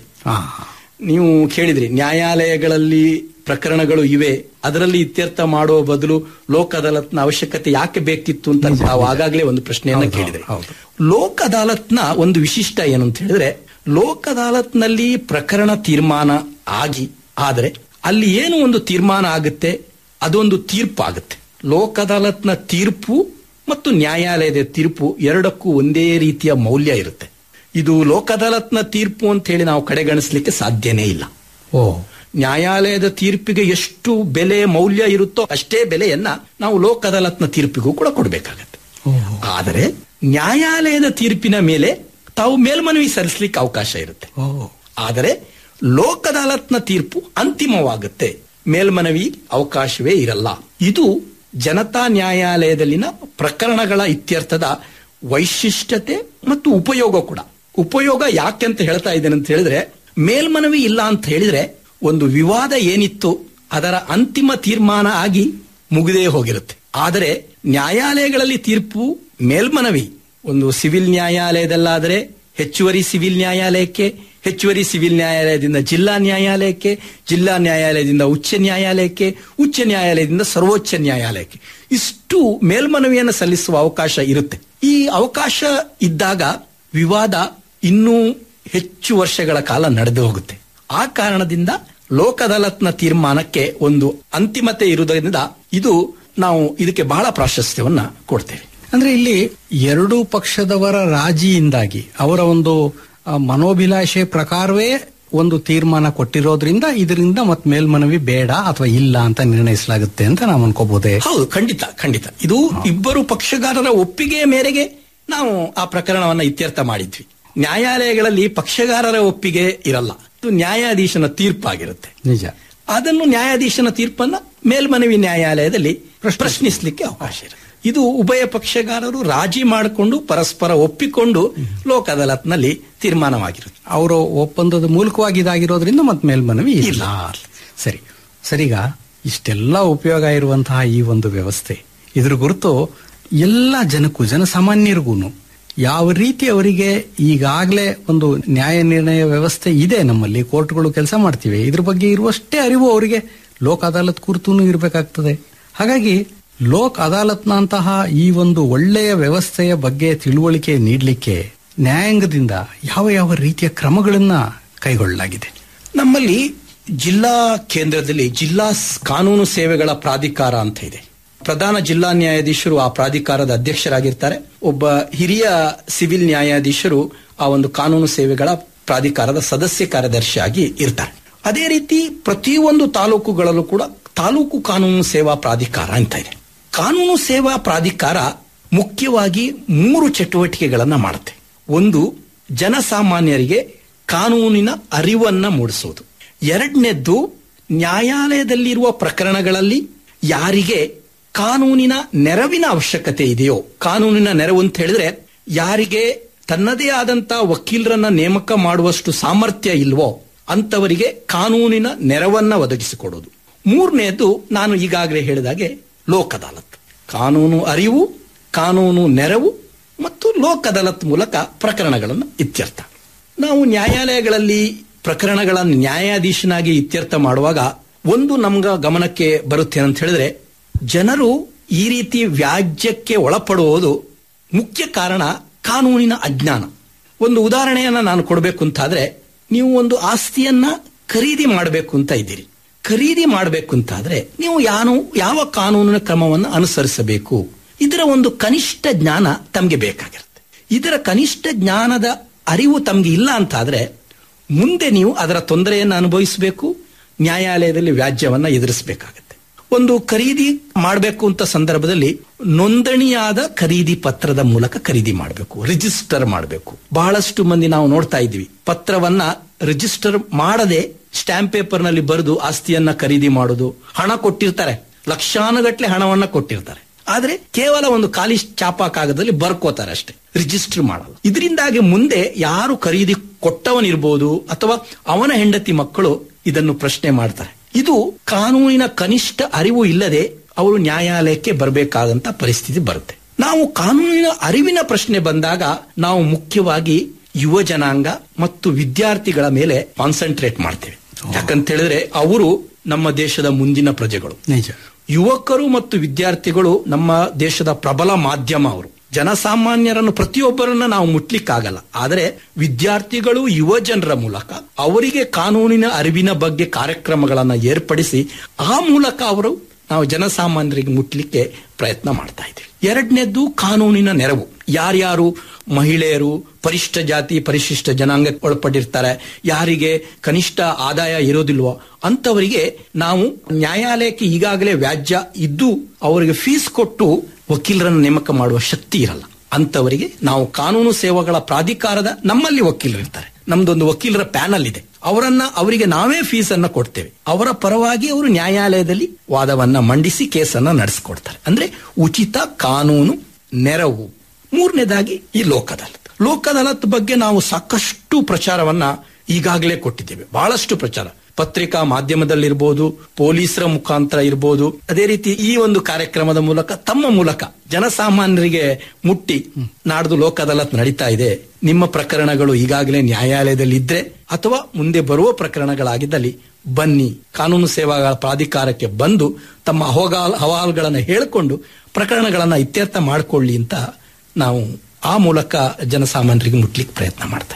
ನೀವು ಕೇಳಿದ್ರಿ ನ್ಯಾಯಾಲಯಗಳಲ್ಲಿ ಪ್ರಕರಣಗಳು ಇವೆ ಅದರಲ್ಲಿ ಇತ್ಯರ್ಥ ಮಾಡುವ ಬದಲು ಲೋಕ ಅದಾಲತ್ನ ಅವಶ್ಯಕತೆ ಯಾಕೆ ಬೇಕಿತ್ತು ಅಂತ ತಾವು ಆಗಾಗಲೇ ಒಂದು ಪ್ರಶ್ನೆಯನ್ನ ಕೇಳಿದ್ರಿ ಲೋಕ ಅದಾಲತ್ನ ಒಂದು ವಿಶಿಷ್ಟ ಏನು ಅಂತ ಹೇಳಿದ್ರೆ ಲೋಕ ಅದಾಲತ್ನಲ್ಲಿ ಪ್ರಕರಣ ತೀರ್ಮಾನ ಆಗಿ ಆದರೆ ಅಲ್ಲಿ ಏನು ಒಂದು ತೀರ್ಮಾನ ಆಗುತ್ತೆ ಅದೊಂದು ತೀರ್ಪು ಆಗುತ್ತೆ ಲೋಕ ಅದಾಲತ್ನ ತೀರ್ಪು ಮತ್ತು ನ್ಯಾಯಾಲಯದ ತೀರ್ಪು ಎರಡಕ್ಕೂ ಒಂದೇ ರೀತಿಯ ಮೌಲ್ಯ ಇರುತ್ತೆ ಇದು ಲೋಕ ಅದಾಲತ್ನ ತೀರ್ಪು ಅಂತ ಹೇಳಿ ನಾವು ಕಡೆಗಣಿಸಲಿಕ್ಕೆ ಸಾಧ್ಯನೇ ಇಲ್ಲ ಓ ನ್ಯಾಯಾಲಯದ ತೀರ್ಪಿಗೆ ಎಷ್ಟು ಬೆಲೆ ಮೌಲ್ಯ ಇರುತ್ತೋ ಅಷ್ಟೇ ಬೆಲೆಯನ್ನ ನಾವು ಲೋಕ ಅದಾಲತ್ನ ತೀರ್ಪಿಗೂ ಕೂಡ ಕೊಡಬೇಕಾಗತ್ತೆ ಆದರೆ ನ್ಯಾಯಾಲಯದ ತೀರ್ಪಿನ ಮೇಲೆ ತಾವು ಮೇಲ್ಮನವಿ ಸಲ್ಲಿಸಲಿಕ್ಕೆ ಅವಕಾಶ ಇರುತ್ತೆ ಆದರೆ ಲೋಕ ಅದಾಲತ್ನ ತೀರ್ಪು ಅಂತಿಮವಾಗುತ್ತೆ ಮೇಲ್ಮನವಿ ಅವಕಾಶವೇ ಇರಲ್ಲ ಇದು ಜನತಾ ನ್ಯಾಯಾಲಯದಲ್ಲಿನ ಪ್ರಕರಣಗಳ ಇತ್ಯರ್ಥದ ವೈಶಿಷ್ಟ್ಯತೆ ಮತ್ತು ಉಪಯೋಗ ಕೂಡ ಉಪಯೋಗ ಯಾಕೆ ಅಂತ ಹೇಳ್ತಾ ಇದ್ದೇನೆ ಅಂತ ಹೇಳಿದ್ರೆ ಮೇಲ್ಮನವಿ ಇಲ್ಲ ಅಂತ ಹೇಳಿದ್ರೆ ಒಂದು ವಿವಾದ ಏನಿತ್ತು ಅದರ ಅಂತಿಮ ತೀರ್ಮಾನ ಆಗಿ ಮುಗಿದೇ ಹೋಗಿರುತ್ತೆ ಆದರೆ ನ್ಯಾಯಾಲಯಗಳಲ್ಲಿ ತೀರ್ಪು ಮೇಲ್ಮನವಿ ಒಂದು ಸಿವಿಲ್ ನ್ಯಾಯಾಲಯದಲ್ಲಾದರೆ ಹೆಚ್ಚುವರಿ ಸಿವಿಲ್ ನ್ಯಾಯಾಲಯಕ್ಕೆ ಹೆಚ್ಚುವರಿ ಸಿವಿಲ್ ನ್ಯಾಯಾಲಯದಿಂದ ಜಿಲ್ಲಾ ನ್ಯಾಯಾಲಯಕ್ಕೆ ಜಿಲ್ಲಾ ನ್ಯಾಯಾಲಯದಿಂದ ಉಚ್ಚ ನ್ಯಾಯಾಲಯಕ್ಕೆ ಉಚ್ಚ ನ್ಯಾಯಾಲಯದಿಂದ ಸರ್ವೋಚ್ಚ ನ್ಯಾಯಾಲಯಕ್ಕೆ ಇಷ್ಟು ಮೇಲ್ಮನವಿಯನ್ನು ಸಲ್ಲಿಸುವ ಅವಕಾಶ ಇರುತ್ತೆ ಈ ಅವಕಾಶ ಇದ್ದಾಗ ವಿವಾದ ಇನ್ನೂ ಹೆಚ್ಚು ವರ್ಷಗಳ ಕಾಲ ನಡೆದು ಹೋಗುತ್ತೆ ಆ ಕಾರಣದಿಂದ ಲೋಕ ಅದಾಲತ್ನ ತೀರ್ಮಾನಕ್ಕೆ ಒಂದು ಅಂತಿಮತೆ ಇರುವುದರಿಂದ ಇದು ನಾವು ಇದಕ್ಕೆ ಬಹಳ ಪ್ರಾಶಸ್ತ್ಯವನ್ನ ಕೊಡ್ತೇವೆ ಅಂದ್ರೆ ಇಲ್ಲಿ ಎರಡೂ ಪಕ್ಷದವರ ರಾಜಿಯಿಂದಾಗಿ ಅವರ ಒಂದು ಆ, ಮನೋಭಿಲಾಷೆ ಪ್ರಕಾರವೇ ಒಂದು ತೀರ್ಮಾನ ಕೊಟ್ಟಿರೋದ್ರಿಂದ ಇದರಿಂದ ಮತ್ ಮೇಲ್ಮನವಿ ಬೇಡ ಅಥವಾ ಇಲ್ಲ ಅಂತ ನಿರ್ಣಯಿಸಲಾಗುತ್ತೆ ಅಂತ ನಾವು ಅನ್ಕೋಬಹುದೇ ಹೌದು ಖಂಡಿತ ಖಂಡಿತ ಇದು ಇಬ್ಬರು ಪಕ್ಷಗಾರರ ಒಪ್ಪಿಗೆಯ ಮೇರೆಗೆ ನಾವು ಆ ಪ್ರಕರಣವನ್ನ ಇತ್ಯರ್ಥ ಮಾಡಿದ್ವಿ ನ್ಯಾಯಾಲಯಗಳಲ್ಲಿ ಪಕ್ಷಗಾರರ ಒಪ್ಪಿಗೆ ಇರಲ್ಲ ಇದು ನ್ಯಾಯಾಧೀಶನ ತೀರ್ಪಾಗಿರುತ್ತೆ ನಿಜ ಅದನ್ನು ನ್ಯಾಯಾಧೀಶನ ತೀರ್ಪನ್ನ ಮೇಲ್ಮನವಿ ನ್ಯಾಯಾಲಯದಲ್ಲಿ ಪ್ರಶ್ನಿಸಲಿಕ್ಕೆ ಅವಕಾಶ ಇರುತ್ತೆ ಇದು ಉಭಯ ಪಕ್ಷಗಾರರು ರಾಜಿ ಮಾಡಿಕೊಂಡು ಪರಸ್ಪರ ಒಪ್ಪಿಕೊಂಡು ಲೋಕ ಅದಾಲತ್ನಲ್ಲಿ ತೀರ್ಮಾನವಾಗಿರುತ್ತೆ ಅವರು ಒಪ್ಪಂದದ ಮೂಲಕವಾಗಿ ಇದಾಗಿರೋದ್ರಿಂದ ಮತ್ ಮೇಲ್ಮನವಿ ಇಲ್ಲ ಸರಿ ಸರಿಗ ಇಷ್ಟೆಲ್ಲ ಉಪಯೋಗ ಇರುವಂತಹ ಈ ಒಂದು ವ್ಯವಸ್ಥೆ ಇದ್ರ ಕುರಿತು ಎಲ್ಲ ಜನಕ್ಕೂ ಜನಸಾಮಾನ್ಯರಿಗೂ ಯಾವ ರೀತಿ ಅವರಿಗೆ ಈಗಾಗಲೇ ಒಂದು ನ್ಯಾಯ ನಿರ್ಣಯ ವ್ಯವಸ್ಥೆ ಇದೆ ನಮ್ಮಲ್ಲಿ ಕೋರ್ಟ್ಗಳು ಕೆಲಸ ಮಾಡ್ತಿವೆ ಇದ್ರ ಬಗ್ಗೆ ಇರುವಷ್ಟೇ ಅರಿವು ಅವರಿಗೆ ಲೋಕ್ ಅದಾಲತ್ ಕುರಿತೂ ಇರಬೇಕಾಗ್ತದೆ ಹಾಗಾಗಿ ಲೋಕ್ ಅದಾಲತ್ನಂತಹ ಈ ಒಂದು ಒಳ್ಳೆಯ ವ್ಯವಸ್ಥೆಯ ಬಗ್ಗೆ ತಿಳುವಳಿಕೆ ನೀಡಲಿಕ್ಕೆ ನ್ಯಾಯಾಂಗದಿಂದ ಯಾವ ಯಾವ ರೀತಿಯ ಕ್ರಮಗಳನ್ನ ಕೈಗೊಳ್ಳಲಾಗಿದೆ ನಮ್ಮಲ್ಲಿ ಜಿಲ್ಲಾ ಕೇಂದ್ರದಲ್ಲಿ ಜಿಲ್ಲಾ ಸ್- ಕಾನೂನು ಸೇವೆಗಳ ಪ್ರಾಧಿಕಾರ ಅಂತ ಇದೆ ಪ್ರಧಾನ ಜಿಲ್ಲಾ ನ್ಯಾಯಾಧೀಶರು ಆ ಪ್ರಾಧಿಕಾರದ ಅಧ್ಯಕ್ಷರಾಗಿರ್ತಾರೆ ಒಬ್ಬ ಹಿರಿಯ ಸಿವಿಲ್ ನ್ಯಾಯಾಧೀಶರು ಆ ಒಂದು ಕಾನೂನು ಸೇವೆಗಳ ಪ್ರಾಧಿಕಾರದ ಸದಸ್ಯ ಕಾರ್ಯದರ್ಶಿಯಾಗಿ ಇರ್ತಾರೆ ಅದೇ ರೀತಿ ಪ್ರತಿಯೊಂದು ತಾಲೂಕುಗಳಲ್ಲೂ ಕೂಡ ತಾಲೂಕು ಕಾನೂನು ಸೇವಾ ಪ್ರಾಧಿಕಾರ ಅಂತ ಇದೆ ಕಾನೂನು ಸೇವಾ ಪ್ರಾಧಿಕಾರ ಮುಖ್ಯವಾಗಿ ಮೂರು ಚಟುವಟಿಕೆಗಳನ್ನ ಮಾಡುತ್ತೆ ಒಂದು ಜನಸಾಮಾನ್ಯರಿಗೆ ಕಾನೂನಿನ ಅರಿವನ್ನ ಮೂಡಿಸುವುದು ಎರಡನೇದ್ದು ನ್ಯಾಯಾಲಯದಲ್ಲಿರುವ ಪ್ರಕರಣಗಳಲ್ಲಿ ಯಾರಿಗೆ ಕಾನೂನಿನ ನೆರವಿನ ಅವಶ್ಯಕತೆ ಇದೆಯೋ ಕಾನೂನಿನ ನೆರವು ಅಂತ ಹೇಳಿದ್ರೆ ಯಾರಿಗೆ ತನ್ನದೇ ಆದಂತ ವಕೀಲರನ್ನ ನೇಮಕ ಮಾಡುವಷ್ಟು ಸಾಮರ್ಥ್ಯ ಇಲ್ವೋ ಅಂತವರಿಗೆ ಕಾನೂನಿನ ನೆರವನ್ನ ಒದಗಿಸಿಕೊಡೋದು ಮೂರನೇದು ನಾನು ಈಗಾಗಲೇ ಹೇಳಿದಾಗೆ ಲೋಕ್ ಅದಾಲತ್ ಕಾನೂನು ಅರಿವು ಕಾನೂನು ನೆರವು ಮತ್ತು ಲೋಕ್ ಅದಾಲತ್ ಮೂಲಕ ಪ್ರಕರಣಗಳನ್ನು ಇತ್ಯರ್ಥ ನಾವು ನ್ಯಾಯಾಲಯಗಳಲ್ಲಿ ಪ್ರಕರಣಗಳನ್ನು ನ್ಯಾಯಾಧೀಶನಾಗಿ ಇತ್ಯರ್ಥ ಮಾಡುವಾಗ ಒಂದು ನಮ್ಗ ಗಮನಕ್ಕೆ ಬರುತ್ತೆ ಅಂತ ಹೇಳಿದ್ರೆ ಜನರು ಈ ರೀತಿ ವ್ಯಾಜ್ಯಕ್ಕೆ ಒಳಪಡುವುದು ಮುಖ್ಯ ಕಾರಣ ಕಾನೂನಿನ ಅಜ್ಞಾನ ಒಂದು ಉದಾಹರಣೆಯನ್ನ ನಾನು ಕೊಡಬೇಕು ಅಂತಾದ್ರೆ ನೀವು ಒಂದು ಆಸ್ತಿಯನ್ನ ಖರೀದಿ ಮಾಡಬೇಕು ಅಂತ ಇದ್ದೀರಿ ಖರೀದಿ ಮಾಡಬೇಕು ಅಂತಾದ್ರೆ ನೀವು ಯಾನು ಯಾವ ಕಾನೂನಿನ ಕ್ರಮವನ್ನು ಅನುಸರಿಸಬೇಕು ಇದರ ಒಂದು ಕನಿಷ್ಠ ಜ್ಞಾನ ತಮಗೆ ಬೇಕಾಗಿರುತ್ತೆ ಇದರ ಕನಿಷ್ಠ ಜ್ಞಾನದ ಅರಿವು ತಮಗೆ ಇಲ್ಲ ಅಂತಾದ್ರೆ ಮುಂದೆ ನೀವು ಅದರ ತೊಂದರೆಯನ್ನು ಅನುಭವಿಸಬೇಕು ನ್ಯಾಯಾಲಯದಲ್ಲಿ ವ್ಯಾಜ್ಯವನ್ನ ಎದುರಿಸಬೇಕಾಗತ್ತೆ ಒಂದು ಖರೀದಿ ಮಾಡಬೇಕು ಅಂತ ಸಂದರ್ಭದಲ್ಲಿ ನೋಂದಣಿಯಾದ ಖರೀದಿ ಪತ್ರದ ಮೂಲಕ ಖರೀದಿ ಮಾಡಬೇಕು ರಿಜಿಸ್ಟರ್ ಮಾಡಬೇಕು ಬಹಳಷ್ಟು ಮಂದಿ ನಾವು ನೋಡ್ತಾ ಇದ್ವಿ ಪತ್ರವನ್ನ ರಿಜಿಸ್ಟರ್ ಮಾಡದೆ ಸ್ಟಾಂಪ್ ಪೇಪರ್ ನಲ್ಲಿ ಬರೆದು ಆಸ್ತಿಯನ್ನ ಖರೀದಿ ಮಾಡೋದು ಹಣ ಕೊಟ್ಟಿರ್ತಾರೆ ಲಕ್ಷಾನುಗಟ್ಲೆ ಹಣವನ್ನ ಕೊಟ್ಟಿರ್ತಾರೆ ಆದ್ರೆ ಕೇವಲ ಒಂದು ಖಾಲಿ ಚಾಪಾ ಕಾಗದದಲ್ಲಿ ಬರ್ಕೋತಾರೆ ಅಷ್ಟೇ ರಿಜಿಸ್ಟರ್ ಮಾಡಲ್ಲ ಇದರಿಂದಾಗಿ ಮುಂದೆ ಯಾರು ಖರೀದಿ ಕೊಟ್ಟವನಿರ್ಬೋದು ಅಥವಾ ಅವನ ಹೆಂಡತಿ ಮಕ್ಕಳು ಇದನ್ನು ಪ್ರಶ್ನೆ ಮಾಡ್ತಾರೆ ಇದು ಕಾನೂನಿನ ಕನಿಷ್ಠ ಅರಿವು ಇಲ್ಲದೆ ಅವರು ನ್ಯಾಯಾಲಯಕ್ಕೆ ಬರಬೇಕಾದಂತ ಪರಿಸ್ಥಿತಿ ಬರುತ್ತೆ ನಾವು ಕಾನೂನಿನ ಅರಿವಿನ ಪ್ರಶ್ನೆ ಬಂದಾಗ ನಾವು ಮುಖ್ಯವಾಗಿ ಯುವ ಜನಾಂಗ ಮತ್ತು ವಿದ್ಯಾರ್ಥಿಗಳ ಮೇಲೆ ಕಾನ್ಸಂಟ್ರೇಟ್ ಮಾಡ್ತೇವೆ ಯಾಕಂತ ಹೇಳಿದ್ರೆ ಅವರು ನಮ್ಮ ದೇಶದ ಮುಂದಿನ ಪ್ರಜೆಗಳು ನಿಜ ಯುವಕರು ಮತ್ತು ವಿದ್ಯಾರ್ಥಿಗಳು ನಮ್ಮ ದೇಶದ ಪ್ರಬಲ ಮಾಧ್ಯಮ ಅವರು ಜನಸಾಮಾನ್ಯರನ್ನು ಪ್ರತಿಯೊಬ್ಬರನ್ನ ನಾವು ಮುಟ್ಲಿಕ್ಕಾಗಲ್ಲ ಆದರೆ ವಿದ್ಯಾರ್ಥಿಗಳು ಯುವ ಜನರ ಮೂಲಕ ಅವರಿಗೆ ಕಾನೂನಿನ ಅರಿವಿನ ಬಗ್ಗೆ ಕಾರ್ಯಕ್ರಮಗಳನ್ನ ಏರ್ಪಡಿಸಿ ಆ ಮೂಲಕ ಅವರು ನಾವು ಜನಸಾಮಾನ್ಯರಿಗೆ ಮುಟ್ಲಿಕ್ಕೆ ಪ್ರಯತ್ನ ಮಾಡ್ತಾ ಇದ್ದೀವಿ ಎರಡನೇದ್ದು ಕಾನೂನಿನ ನೆರವು ಯಾರ್ಯಾರು ಮಹಿಳೆಯರು ಪರಿಶಿಷ್ಟ ಜಾತಿ ಪರಿಶಿಷ್ಟ ಜನಾಂಗ ಒಳಪಟ್ಟಿರ್ತಾರೆ ಯಾರಿಗೆ ಕನಿಷ್ಠ ಆದಾಯ ಇರೋದಿಲ್ವೋ ಅಂತವರಿಗೆ ನಾವು ನ್ಯಾಯಾಲಯಕ್ಕೆ ಈಗಾಗಲೇ ವ್ಯಾಜ್ಯ ಇದ್ದು ಅವರಿಗೆ ಫೀಸ್ ಕೊಟ್ಟು ವಕೀಲರನ್ನು ನೇಮಕ ಮಾಡುವ ಶಕ್ತಿ ಇರಲ್ಲ ಅಂತವರಿಗೆ ನಾವು ಕಾನೂನು ಸೇವೆಗಳ ಪ್ರಾಧಿಕಾರದ ನಮ್ಮಲ್ಲಿ ವಕೀಲರು ಇರ್ತಾರೆ ನಮ್ದೊಂದು ವಕೀಲರ ಪ್ಯಾನಲ್ ಇದೆ ಅವರನ್ನ ಅವರಿಗೆ ನಾವೇ ಫೀಸ್ ಅನ್ನ ಕೊಡ್ತೇವೆ ಅವರ ಪರವಾಗಿ ಅವರು ನ್ಯಾಯಾಲಯದಲ್ಲಿ ವಾದವನ್ನ ಮಂಡಿಸಿ ಕೇಸನ್ನ ನಡೆಸಿಕೊಡ್ತಾರೆ ಅಂದ್ರೆ ಉಚಿತ ಕಾನೂನು ನೆರವು ಮೂರನೇದಾಗಿ ಈ ಲೋಕ್ ಅದಾಲತ್ ಲೋಕ್ ಅದಾಲತ್ ಬಗ್ಗೆ ನಾವು ಸಾಕಷ್ಟು ಪ್ರಚಾರವನ್ನ ಈಗಾಗಲೇ ಕೊಟ್ಟಿದ್ದೇವೆ ಬಹಳಷ್ಟು ಪ್ರಚಾರ ಪತ್ರಿಕಾ ಮಾಧ್ಯಮದಲ್ಲಿರ್ಬೋದು ಪೊಲೀಸರ ಮುಖಾಂತರ ಇರ್ಬೋದು ಅದೇ ರೀತಿ ಈ ಒಂದು ಕಾರ್ಯಕ್ರಮದ ಮೂಲಕ ತಮ್ಮ ಮೂಲಕ ಜನಸಾಮಾನ್ಯರಿಗೆ ಮುಟ್ಟಿ ನಾಡ್ದು ಲೋಕ ಅದಾಲತ್ ನಡೀತಾ ಇದೆ ನಿಮ್ಮ ಪ್ರಕರಣಗಳು ಈಗಾಗಲೇ ನ್ಯಾಯಾಲಯದಲ್ಲಿ ಇದ್ರೆ ಅಥವಾ ಮುಂದೆ ಬರುವ ಪ್ರಕರಣಗಳಾಗಿದ್ದಲ್ಲಿ ಬನ್ನಿ ಕಾನೂನು ಸೇವಾ ಪ್ರಾಧಿಕಾರಕ್ಕೆ ಬಂದು ತಮ್ಮ ಅಹೋಗಾಲ್ ಹವಾಲ್ಗಳನ್ನು ಹೇಳಿಕೊಂಡು ಪ್ರಕರಣಗಳನ್ನ ಇತ್ಯರ್ಥ ಮಾಡಿಕೊಳ್ಳಿ ಅಂತ ನಾವು ಆ ಮೂಲಕ ಜನಸಾಮಾನ್ಯರಿಗೆ ಮುಟ್ಲಿಕ್ಕೆ ಪ್ರಯತ್ನ ಮಾಡ್ತಾ ಇದ್ದೀವಿ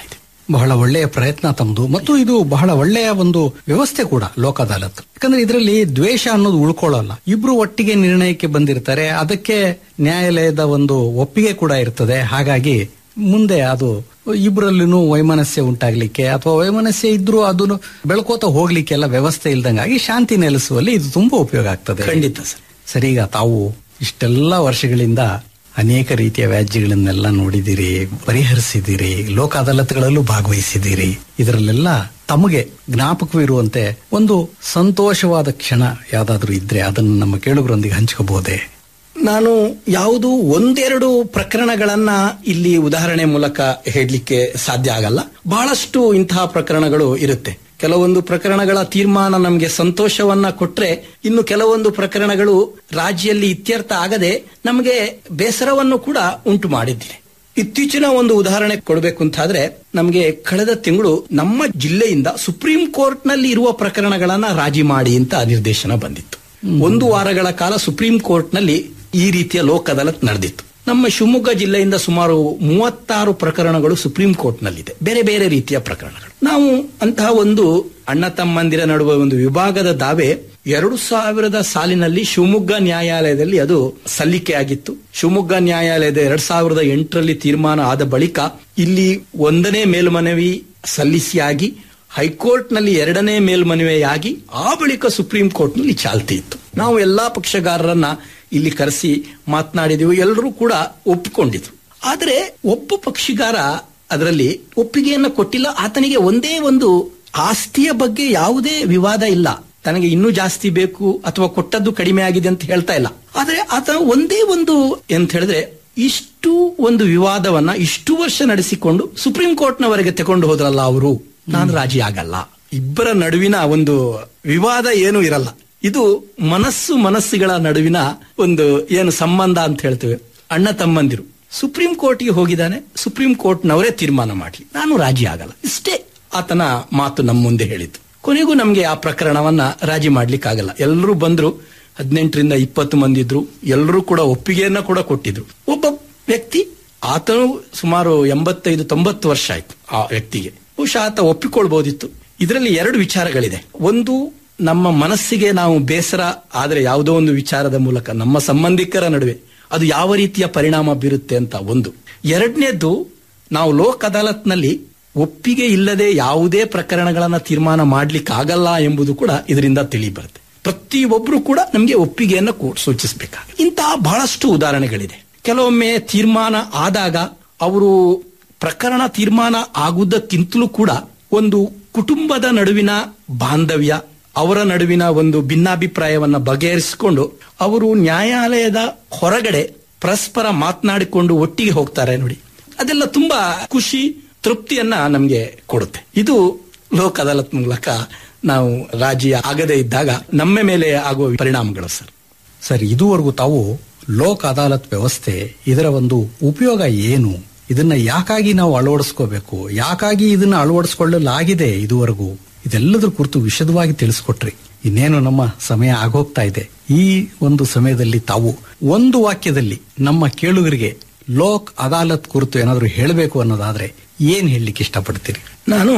ಬಹಳ ಒಳ್ಳೆಯ ಪ್ರಯತ್ನ ತಮ್ಮದು ಮತ್ತು ಇದು ಬಹಳ ಒಳ್ಳೆಯ ಒಂದು ವ್ಯವಸ್ಥೆ ಕೂಡ ಲೋಕ ಅದಾಲತ್ ಯಾಕಂದ್ರೆ ಇದರಲ್ಲಿ ದ್ವೇಷ ಅನ್ನೋದು ಉಳ್ಕೊಳ್ಳಲ್ಲ ಇಬ್ರು ಒಟ್ಟಿಗೆ ನಿರ್ಣಯಕ್ಕೆ ಬಂದಿರ್ತಾರೆ ಅದಕ್ಕೆ ನ್ಯಾಯಾಲಯದ ಒಂದು ಒಪ್ಪಿಗೆ ಕೂಡ ಇರ್ತದೆ ಹಾಗಾಗಿ ಮುಂದೆ ಅದು ಇಬ್ಬರಲ್ಲಿನೂ ವೈಮನಸ್ಯ ಉಂಟಾಗ್ಲಿಕ್ಕೆ ಅಥವಾ ವೈಮನಸ್ಯ ಇದ್ರೂ ಅದನ್ನು ಬೆಳ್ಕೋತ ಹೋಗ್ಲಿಕ್ಕೆ ಎಲ್ಲ ವ್ಯವಸ್ಥೆ ಇಲ್ದಂಗಾಗಿ ಶಾಂತಿ ನೆಲೆಸುವಲ್ಲಿ ಇದು ತುಂಬಾ ಉಪಯೋಗ ಆಗ್ತದೆ ಖಂಡಿತ ಸರ್ ಸರಿ ಈಗ ತಾವು ಇಷ್ಟೆಲ್ಲ ವರ್ಷಗಳಿಂದ ಅನೇಕ ರೀತಿಯ ವ್ಯಾಜ್ಯಗಳನ್ನೆಲ್ಲ ನೋಡಿದಿರಿ ಪರಿಹರಿಸಿದಿರಿ ಲೋಕ ಅದಾಲತ್ಗಳಲ್ಲೂ ಭಾಗವಹಿಸಿದಿರಿ ಇದರಲ್ಲೆಲ್ಲ ತಮಗೆ ಜ್ಞಾಪಕವಿರುವಂತೆ ಒಂದು ಸಂತೋಷವಾದ ಕ್ಷಣ ಯಾವ್ದಾದ್ರೂ ಇದ್ರೆ ಅದನ್ನು ನಮ್ಮ ಕೇಳುಗರೊಂದಿಗೆ ಹಂಚ್ಕೋಬಹುದೇ ನಾನು ಯಾವುದು ಒಂದೆರಡು ಪ್ರಕರಣಗಳನ್ನ ಇಲ್ಲಿ ಉದಾಹರಣೆ ಮೂಲಕ ಹೇಳಲಿಕ್ಕೆ ಸಾಧ್ಯ ಆಗಲ್ಲ ಬಹಳಷ್ಟು ಇಂತಹ ಪ್ರಕರಣಗಳು ಇರುತ್ತೆ ಕೆಲವೊಂದು ಪ್ರಕರಣಗಳ ತೀರ್ಮಾನ ನಮಗೆ ಸಂತೋಷವನ್ನ ಕೊಟ್ರೆ ಇನ್ನು ಕೆಲವೊಂದು ಪ್ರಕರಣಗಳು ರಾಜ್ಯಲ್ಲಿ ಇತ್ಯರ್ಥ ಆಗದೆ ನಮಗೆ ಬೇಸರವನ್ನು ಕೂಡ ಉಂಟು ಮಾಡಿದ್ದಿದೆ ಇತ್ತೀಚಿನ ಒಂದು ಉದಾಹರಣೆ ಕೊಡಬೇಕು ಅಂತಾದ್ರೆ ನಮಗೆ ಕಳೆದ ತಿಂಗಳು ನಮ್ಮ ಜಿಲ್ಲೆಯಿಂದ ಸುಪ್ರೀಂ ಕೋರ್ಟ್ ನಲ್ಲಿ ಇರುವ ಪ್ರಕರಣಗಳನ್ನ ರಾಜಿ ಮಾಡಿ ಅಂತ ನಿರ್ದೇಶನ ಬಂದಿತ್ತು ಒಂದು ವಾರಗಳ ಕಾಲ ಸುಪ್ರೀಂ ಕೋರ್ಟ್ ನಲ್ಲಿ ಈ ರೀತಿಯ ಲೋಕ್ ಅದಾಲತ್ ನಡೆದಿತ್ತು ನಮ್ಮ ಶಿವಮೊಗ್ಗ ಜಿಲ್ಲೆಯಿಂದ ಸುಮಾರು ಮೂವತ್ತಾರು ಪ್ರಕರಣಗಳು ಸುಪ್ರೀಂ ಕೋರ್ಟ್ ನಲ್ಲಿದೆ ಬೇರೆ ಬೇರೆ ರೀತಿಯ ಪ್ರಕರಣಗಳು ನಾವು ಅಂತಹ ಒಂದು ಅಣ್ಣ ತಮ್ಮಂದಿರ ನಡುವೆ ಒಂದು ವಿಭಾಗದ ದಾವೆ ಎರಡು ಸಾವಿರದ ಸಾಲಿನಲ್ಲಿ ಶಿವಮೊಗ್ಗ ನ್ಯಾಯಾಲಯದಲ್ಲಿ ಅದು ಸಲ್ಲಿಕೆ ಆಗಿತ್ತು ಶಿವಮೊಗ್ಗ ನ್ಯಾಯಾಲಯದ ಎರಡ್ ಸಾವಿರದ ಎಂಟರಲ್ಲಿ ತೀರ್ಮಾನ ಆದ ಬಳಿಕ ಇಲ್ಲಿ ಒಂದನೇ ಮೇಲ್ಮನವಿ ಸಲ್ಲಿಸಿಯಾಗಿ ಹೈಕೋರ್ಟ್ ನಲ್ಲಿ ಎರಡನೇ ಮೇಲ್ಮನವಿಯಾಗಿ ಆ ಬಳಿಕ ಸುಪ್ರೀಂ ಕೋರ್ಟ್ ನಲ್ಲಿ ಚಾಲ್ತಿ ಇತ್ತು ನಾವು ಎಲ್ಲಾ ಪಕ್ಷಗಾರರನ್ನ ಇಲ್ಲಿ ಕರೆಸಿ ಮಾತನಾಡಿದೆವು ಎಲ್ಲರೂ ಕೂಡ ಒಪ್ಪಿಕೊಂಡಿದ್ರು ಆದರೆ ಒಬ್ಬ ಪಕ್ಷಿಗಾರ ಅದರಲ್ಲಿ ಒಪ್ಪಿಗೆಯನ್ನು ಕೊಟ್ಟಿಲ್ಲ ಆತನಿಗೆ ಒಂದೇ ಒಂದು ಆಸ್ತಿಯ ಬಗ್ಗೆ ಯಾವುದೇ ವಿವಾದ ಇಲ್ಲ ತನಗೆ ಇನ್ನೂ ಜಾಸ್ತಿ ಬೇಕು ಅಥವಾ ಕೊಟ್ಟದ್ದು ಕಡಿಮೆ ಆಗಿದೆ ಅಂತ ಹೇಳ್ತಾ ಇಲ್ಲ ಆದ್ರೆ ಆತ ಒಂದೇ ಒಂದು ಎಂತ ಹೇಳಿದ್ರೆ ಇಷ್ಟು ಒಂದು ವಿವಾದವನ್ನ ಇಷ್ಟು ವರ್ಷ ನಡೆಸಿಕೊಂಡು ಸುಪ್ರೀಂ ಕೋರ್ಟ್ನವರೆಗೆ ತಗೊಂಡು ಹೋದ್ರಲ್ಲ ಅವರು ನಾನು ರಾಜಿ ಆಗಲ್ಲ ಇಬ್ಬರ ನಡುವಿನ ಒಂದು ವಿವಾದ ಏನೂ ಇರಲ್ಲ ಇದು ಮನಸ್ಸು ಮನಸ್ಸುಗಳ ನಡುವಿನ ಒಂದು ಏನು ಸಂಬಂಧ ಅಂತ ಹೇಳ್ತೇವೆ ಅಣ್ಣ ತಮ್ಮಂದಿರು ಸುಪ್ರೀಂ ಕೋರ್ಟ್ಗೆ ಹೋಗಿದ್ದಾನೆ ಸುಪ್ರೀಂ ಕೋರ್ಟ್ನವರೇ ತೀರ್ಮಾನ ಮಾಡಿ ನಾನು ರಾಜಿ ಆಗಲ್ಲ ಇಷ್ಟೇ ಆತನ ಮಾತು ನಮ್ಮ ಮುಂದೆ ಹೇಳಿದ್ದು ಕೊನೆಗೂ ನಮಗೆ ಆ ಪ್ರಕರಣವನ್ನ ರಾಜಿ ಮಾಡ್ಲಿಕ್ಕಾಗಲ್ಲ ಎಲ್ಲರೂ ಬಂದ್ರು ಹದಿನೆಂಟರಿಂದ ಇಪ್ಪತ್ತು ಮಂದಿ ಇದ್ರು ಎಲ್ಲರೂ ಕೂಡ ಒಪ್ಪಿಗೆಯನ್ನ ಕೂಡ ಕೊಟ್ಟಿದ್ರು ಒಬ್ಬ ವ್ಯಕ್ತಿ ಆತನು ಸುಮಾರು ಎಂಬತ್ತೈದು ತೊಂಬತ್ತು ವರ್ಷ ಆಯ್ತು ಆ ವ್ಯಕ್ತಿಗೆ ಬಹುಶಃ ಆತ ಒಪ್ಪಿಕೊಳ್ಬಹುದಿತ್ತು ಇದರಲ್ಲಿ ಎರಡು ವಿಚಾರಗಳಿದೆ ಒಂದು ನಮ್ಮ ಮನಸ್ಸಿಗೆ ನಾವು ಬೇಸರ ಆದರೆ ಯಾವುದೋ ಒಂದು ವಿಚಾರದ ಮೂಲಕ ನಮ್ಮ ಸಂಬಂಧಿಕರ ನಡುವೆ ಅದು ಯಾವ ರೀತಿಯ ಪರಿಣಾಮ ಬೀರುತ್ತೆ ಅಂತ ಒಂದು ಎರಡನೇದ್ದು ನಾವು ಲೋಕ್ ಅದಾಲತ್ನಲ್ಲಿ ಒಪ್ಪಿಗೆ ಇಲ್ಲದೆ ಯಾವುದೇ ಪ್ರಕರಣಗಳನ್ನ ತೀರ್ಮಾನ ಮಾಡ್ಲಿಕ್ಕೆ ಆಗಲ್ಲ ಎಂಬುದು ಕೂಡ ಇದರಿಂದ ತಿಳಿ ಬರುತ್ತೆ ಪ್ರತಿಯೊಬ್ಬರು ಕೂಡ ನಮಗೆ ಒಪ್ಪಿಗೆಯನ್ನು ಕೂ- ಸೂಚಿಸಬೇಕಾಗುತ್ತೆ ಇಂತಹ ಬಹಳಷ್ಟು ಉದಾಹರಣೆಗಳಿದೆ ಕೆಲವೊಮ್ಮೆ ತೀರ್ಮಾನ ಆದಾಗ ಅವರು ಪ್ರಕರಣ ತೀರ್ಮಾನ ಆಗುವುದಕ್ಕಿಂತಲೂ ಕೂಡ ಒಂದು ಕುಟುಂಬದ ನಡುವಿನ ಬಾಂಧವ್ಯ ಅವರ ನಡುವಿನ ಒಂದು ಭಿನ್ನಾಭಿಪ್ರಾಯವನ್ನ ಬಗೆಹರಿಸಿಕೊಂಡು ಅವರು ನ್ಯಾಯಾಲಯದ ಹೊರಗಡೆ ಪರಸ್ಪರ ಮಾತನಾಡಿಕೊಂಡು ಒಟ್ಟಿಗೆ ಹೋಗ್ತಾರೆ ನೋಡಿ ಅದೆಲ್ಲ ತುಂಬಾ ಖುಷಿ ತೃಪ್ತಿಯನ್ನ ನಮಗೆ ಕೊಡುತ್ತೆ ಇದು ಲೋಕ್ ಅದಾಲತ್ ಮೂಲಕ ನಾವು ರಾಜಿ ಆಗದೇ ಇದ್ದಾಗ ನಮ್ಮ ಮೇಲೆ ಆಗುವ ಪರಿಣಾಮಗಳು ಸರ್ ಸರ್ ಇದುವರೆಗೂ ತಾವು ಲೋಕ್ ಅದಾಲತ್ ವ್ಯವಸ್ಥೆ ಇದರ ಒಂದು ಉಪಯೋಗ ಏನು ಇದನ್ನ ಯಾಕಾಗಿ ನಾವು ಅಳವಡಿಸ್ಕೋಬೇಕು ಯಾಕಾಗಿ ಇದನ್ನ ಅಳವಡಿಸ್ಕೊಳ್ಳಲಾಗಿದೆ ಇದುವರೆಗೂ ಇದೆಲ್ಲದರ ಕುರಿತು ವಿಶದವಾಗಿ ತಿಳಿಸ್ಕೊಟ್ರಿ ಇನ್ನೇನು ನಮ್ಮ ಸಮಯ ಆಗೋಗ್ತಾ ಇದೆ ಈ ಒಂದು ಸಮಯದಲ್ಲಿ ತಾವು ಒಂದು ವಾಕ್ಯದಲ್ಲಿ ನಮ್ಮ ಕೇಳುಗರಿಗೆ ಲೋಕ್ ಅದಾಲತ್ ಕುರಿತು ಏನಾದರೂ ಹೇಳಬೇಕು ಅನ್ನೋದಾದ್ರೆ ಏನ್ ಹೇಳಲಿಕ್ಕೆ ಇಷ್ಟಪಡ್ತೀರಿ ನಾನು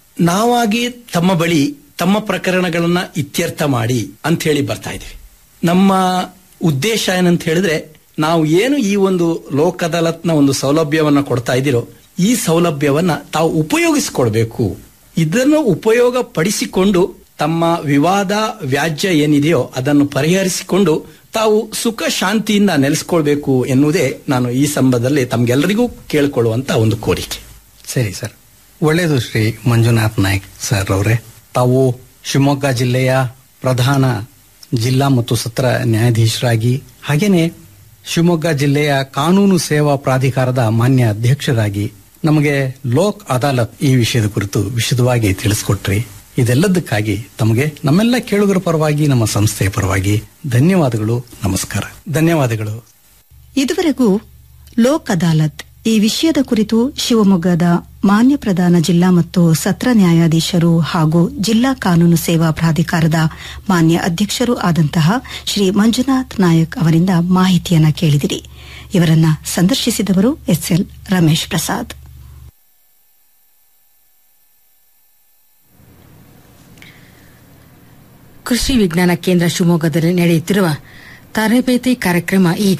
ನಾವಾಗಿ ತಮ್ಮ ಬಳಿ ತಮ್ಮ ಪ್ರಕರಣಗಳನ್ನ ಇತ್ಯರ್ಥ ಮಾಡಿ ಅಂತ ಹೇಳಿ ಬರ್ತಾ ಇದೀವಿ ನಮ್ಮ ಉದ್ದೇಶ ಏನಂತ ಹೇಳಿದ್ರೆ ನಾವು ಏನು ಈ ಒಂದು ಲೋಕ್ ಅದಾಲತ್ನ ಒಂದು ಸೌಲಭ್ಯವನ್ನ ಕೊಡ್ತಾ ಇದ್ದೀರೋ ಈ ಸೌಲಭ್ಯವನ್ನ ತಾವು ಉಪಯೋಗಿಸಿಕೊಳ್ಬೇಕು ಇದನ್ನು ಉಪಯೋಗ ಪಡಿಸಿಕೊಂಡು ತಮ್ಮ ವಿವಾದ ವ್ಯಾಜ್ಯ ಏನಿದೆಯೋ ಅದನ್ನು ಪರಿಹರಿಸಿಕೊಂಡು ತಾವು ಸುಖ ಶಾಂತಿಯಿಂದ ನೆಲೆಸ್ಕೊಳ್ಬೇಕು ಎನ್ನುವುದೇ ನಾನು ಈ ಸಂಬಂಧದಲ್ಲಿ ತಮ್ಗೆಲ್ಲರಿಗೂ ಕೇಳಿಕೊಳ್ಳುವಂತ ಒಂದು ಕೋರಿಕೆ ಸರಿ ಸರ್ ಒಳ್ಳೆಯದು ಶ್ರೀ ಮಂಜುನಾಥ್ ನಾಯ್ಕ್ ಸರ್ ಅವರೇ ತಾವು ಶಿವಮೊಗ್ಗ ಜಿಲ್ಲೆಯ ಪ್ರಧಾನ ಜಿಲ್ಲಾ ಮತ್ತು ಸತ್ರ ನ್ಯಾಯಾಧೀಶರಾಗಿ ಹಾಗೇನೆ ಶಿವಮೊಗ್ಗ ಜಿಲ್ಲೆಯ ಕಾನೂನು ಸೇವಾ ಪ್ರಾಧಿಕಾರದ ಮಾನ್ಯ ಅಧ್ಯಕ್ಷರಾಗಿ ನಮಗೆ ಲೋಕ್ ಅದಾಲತ್ ಈ ವಿಷಯದ ಕುರಿತು ವಿಶದವಾಗಿ ತಿಳಿಸ್ಕೊಟ್ರಿ ಇದೆಲ್ಲದಕ್ಕಾಗಿ ತಮಗೆ ನಮ್ಮೆಲ್ಲ ಕೇಳುಗರ ಪರವಾಗಿ ನಮ್ಮ ಸಂಸ್ಥೆಯ ಪರವಾಗಿ ಧನ್ಯವಾದಗಳು ನಮಸ್ಕಾರ ಧನ್ಯವಾದಗಳು ಇದುವರೆಗೂ ಲೋಕ್ ಅದಾಲತ್ ಈ ವಿಷಯದ ಕುರಿತು ಶಿವಮೊಗ್ಗದ ಮಾನ್ಯ ಪ್ರಧಾನ ಜಿಲ್ಲಾ ಮತ್ತು ಸತ್ರ ನ್ಯಾಯಾಧೀಶರು ಹಾಗೂ ಜಿಲ್ಲಾ ಕಾನೂನು ಸೇವಾ ಪ್ರಾಧಿಕಾರದ ಮಾನ್ಯ ಅಧ್ಯಕ್ಷರೂ ಆದಂತಹ ಶ್ರೀ ಮಂಜುನಾಥ್ ನಾಯಕ್ ಅವರಿಂದ ಮಾಹಿತಿಯನ್ನ ಕೇಳಿದಿರಿ ಇವರನ್ನ ಸಂದರ್ಶಿಸಿದವರು ಎಸ್ಎಲ್ ರಮೇಶ್ ಪ್ರಸಾದ್ ಕೃಷಿ ವಿಜ್ಞಾನ ಕೇಂದ್ರ ಶಿವಮೊಗ್ಗದಲ್ಲಿ ನಡೆಯುತ್ತಿರುವ ತರಬೇತಿ ಕಾರ್ಯಕ್ರಮ ಈಗ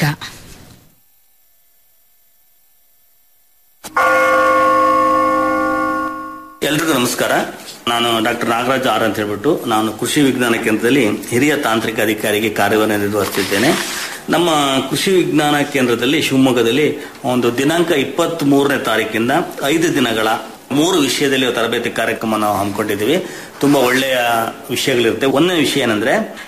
ಎಲ್ರಿಗೂ ನಮಸ್ಕಾರ ನಾನು ಡಾಕ್ಟರ್ ನಾಗರಾಜ್ ಆರ್ ಅಂತ ಹೇಳ್ಬಿಟ್ಟು ನಾನು ಕೃಷಿ ವಿಜ್ಞಾನ ಕೇಂದ್ರದಲ್ಲಿ ಹಿರಿಯ ತಾಂತ್ರಿಕ ಅಧಿಕಾರಿಗೆ ಕಾರ್ಯವನ್ನು ನಿರ್ವಹಿಸುತ್ತಿದ್ದೇನೆ ನಮ್ಮ ಕೃಷಿ ವಿಜ್ಞಾನ ಕೇಂದ್ರದಲ್ಲಿ ಶಿವಮೊಗ್ಗದಲ್ಲಿ ಒಂದು ದಿನಾಂಕ ಇಪ್ಪತ್ತ್ ಮೂರನೇ ತಾರೀಕಿಂದ ಐದು ದಿನಗಳ ಮೂರು ವಿಷಯದಲ್ಲಿ ತರಬೇತಿ ಕಾರ್ಯಕ್ರಮ ನಾವು ಹಮ್ಮಿಕೊಂಡಿದ್ದೀವಿ ತುಂಬಾ ಒಳ್ಳೆಯ ವಿಷಯಗಳಿರುತ್ತೆ ಒಂದನೇ ವಿಷಯ ಏನಂದ್ರೆ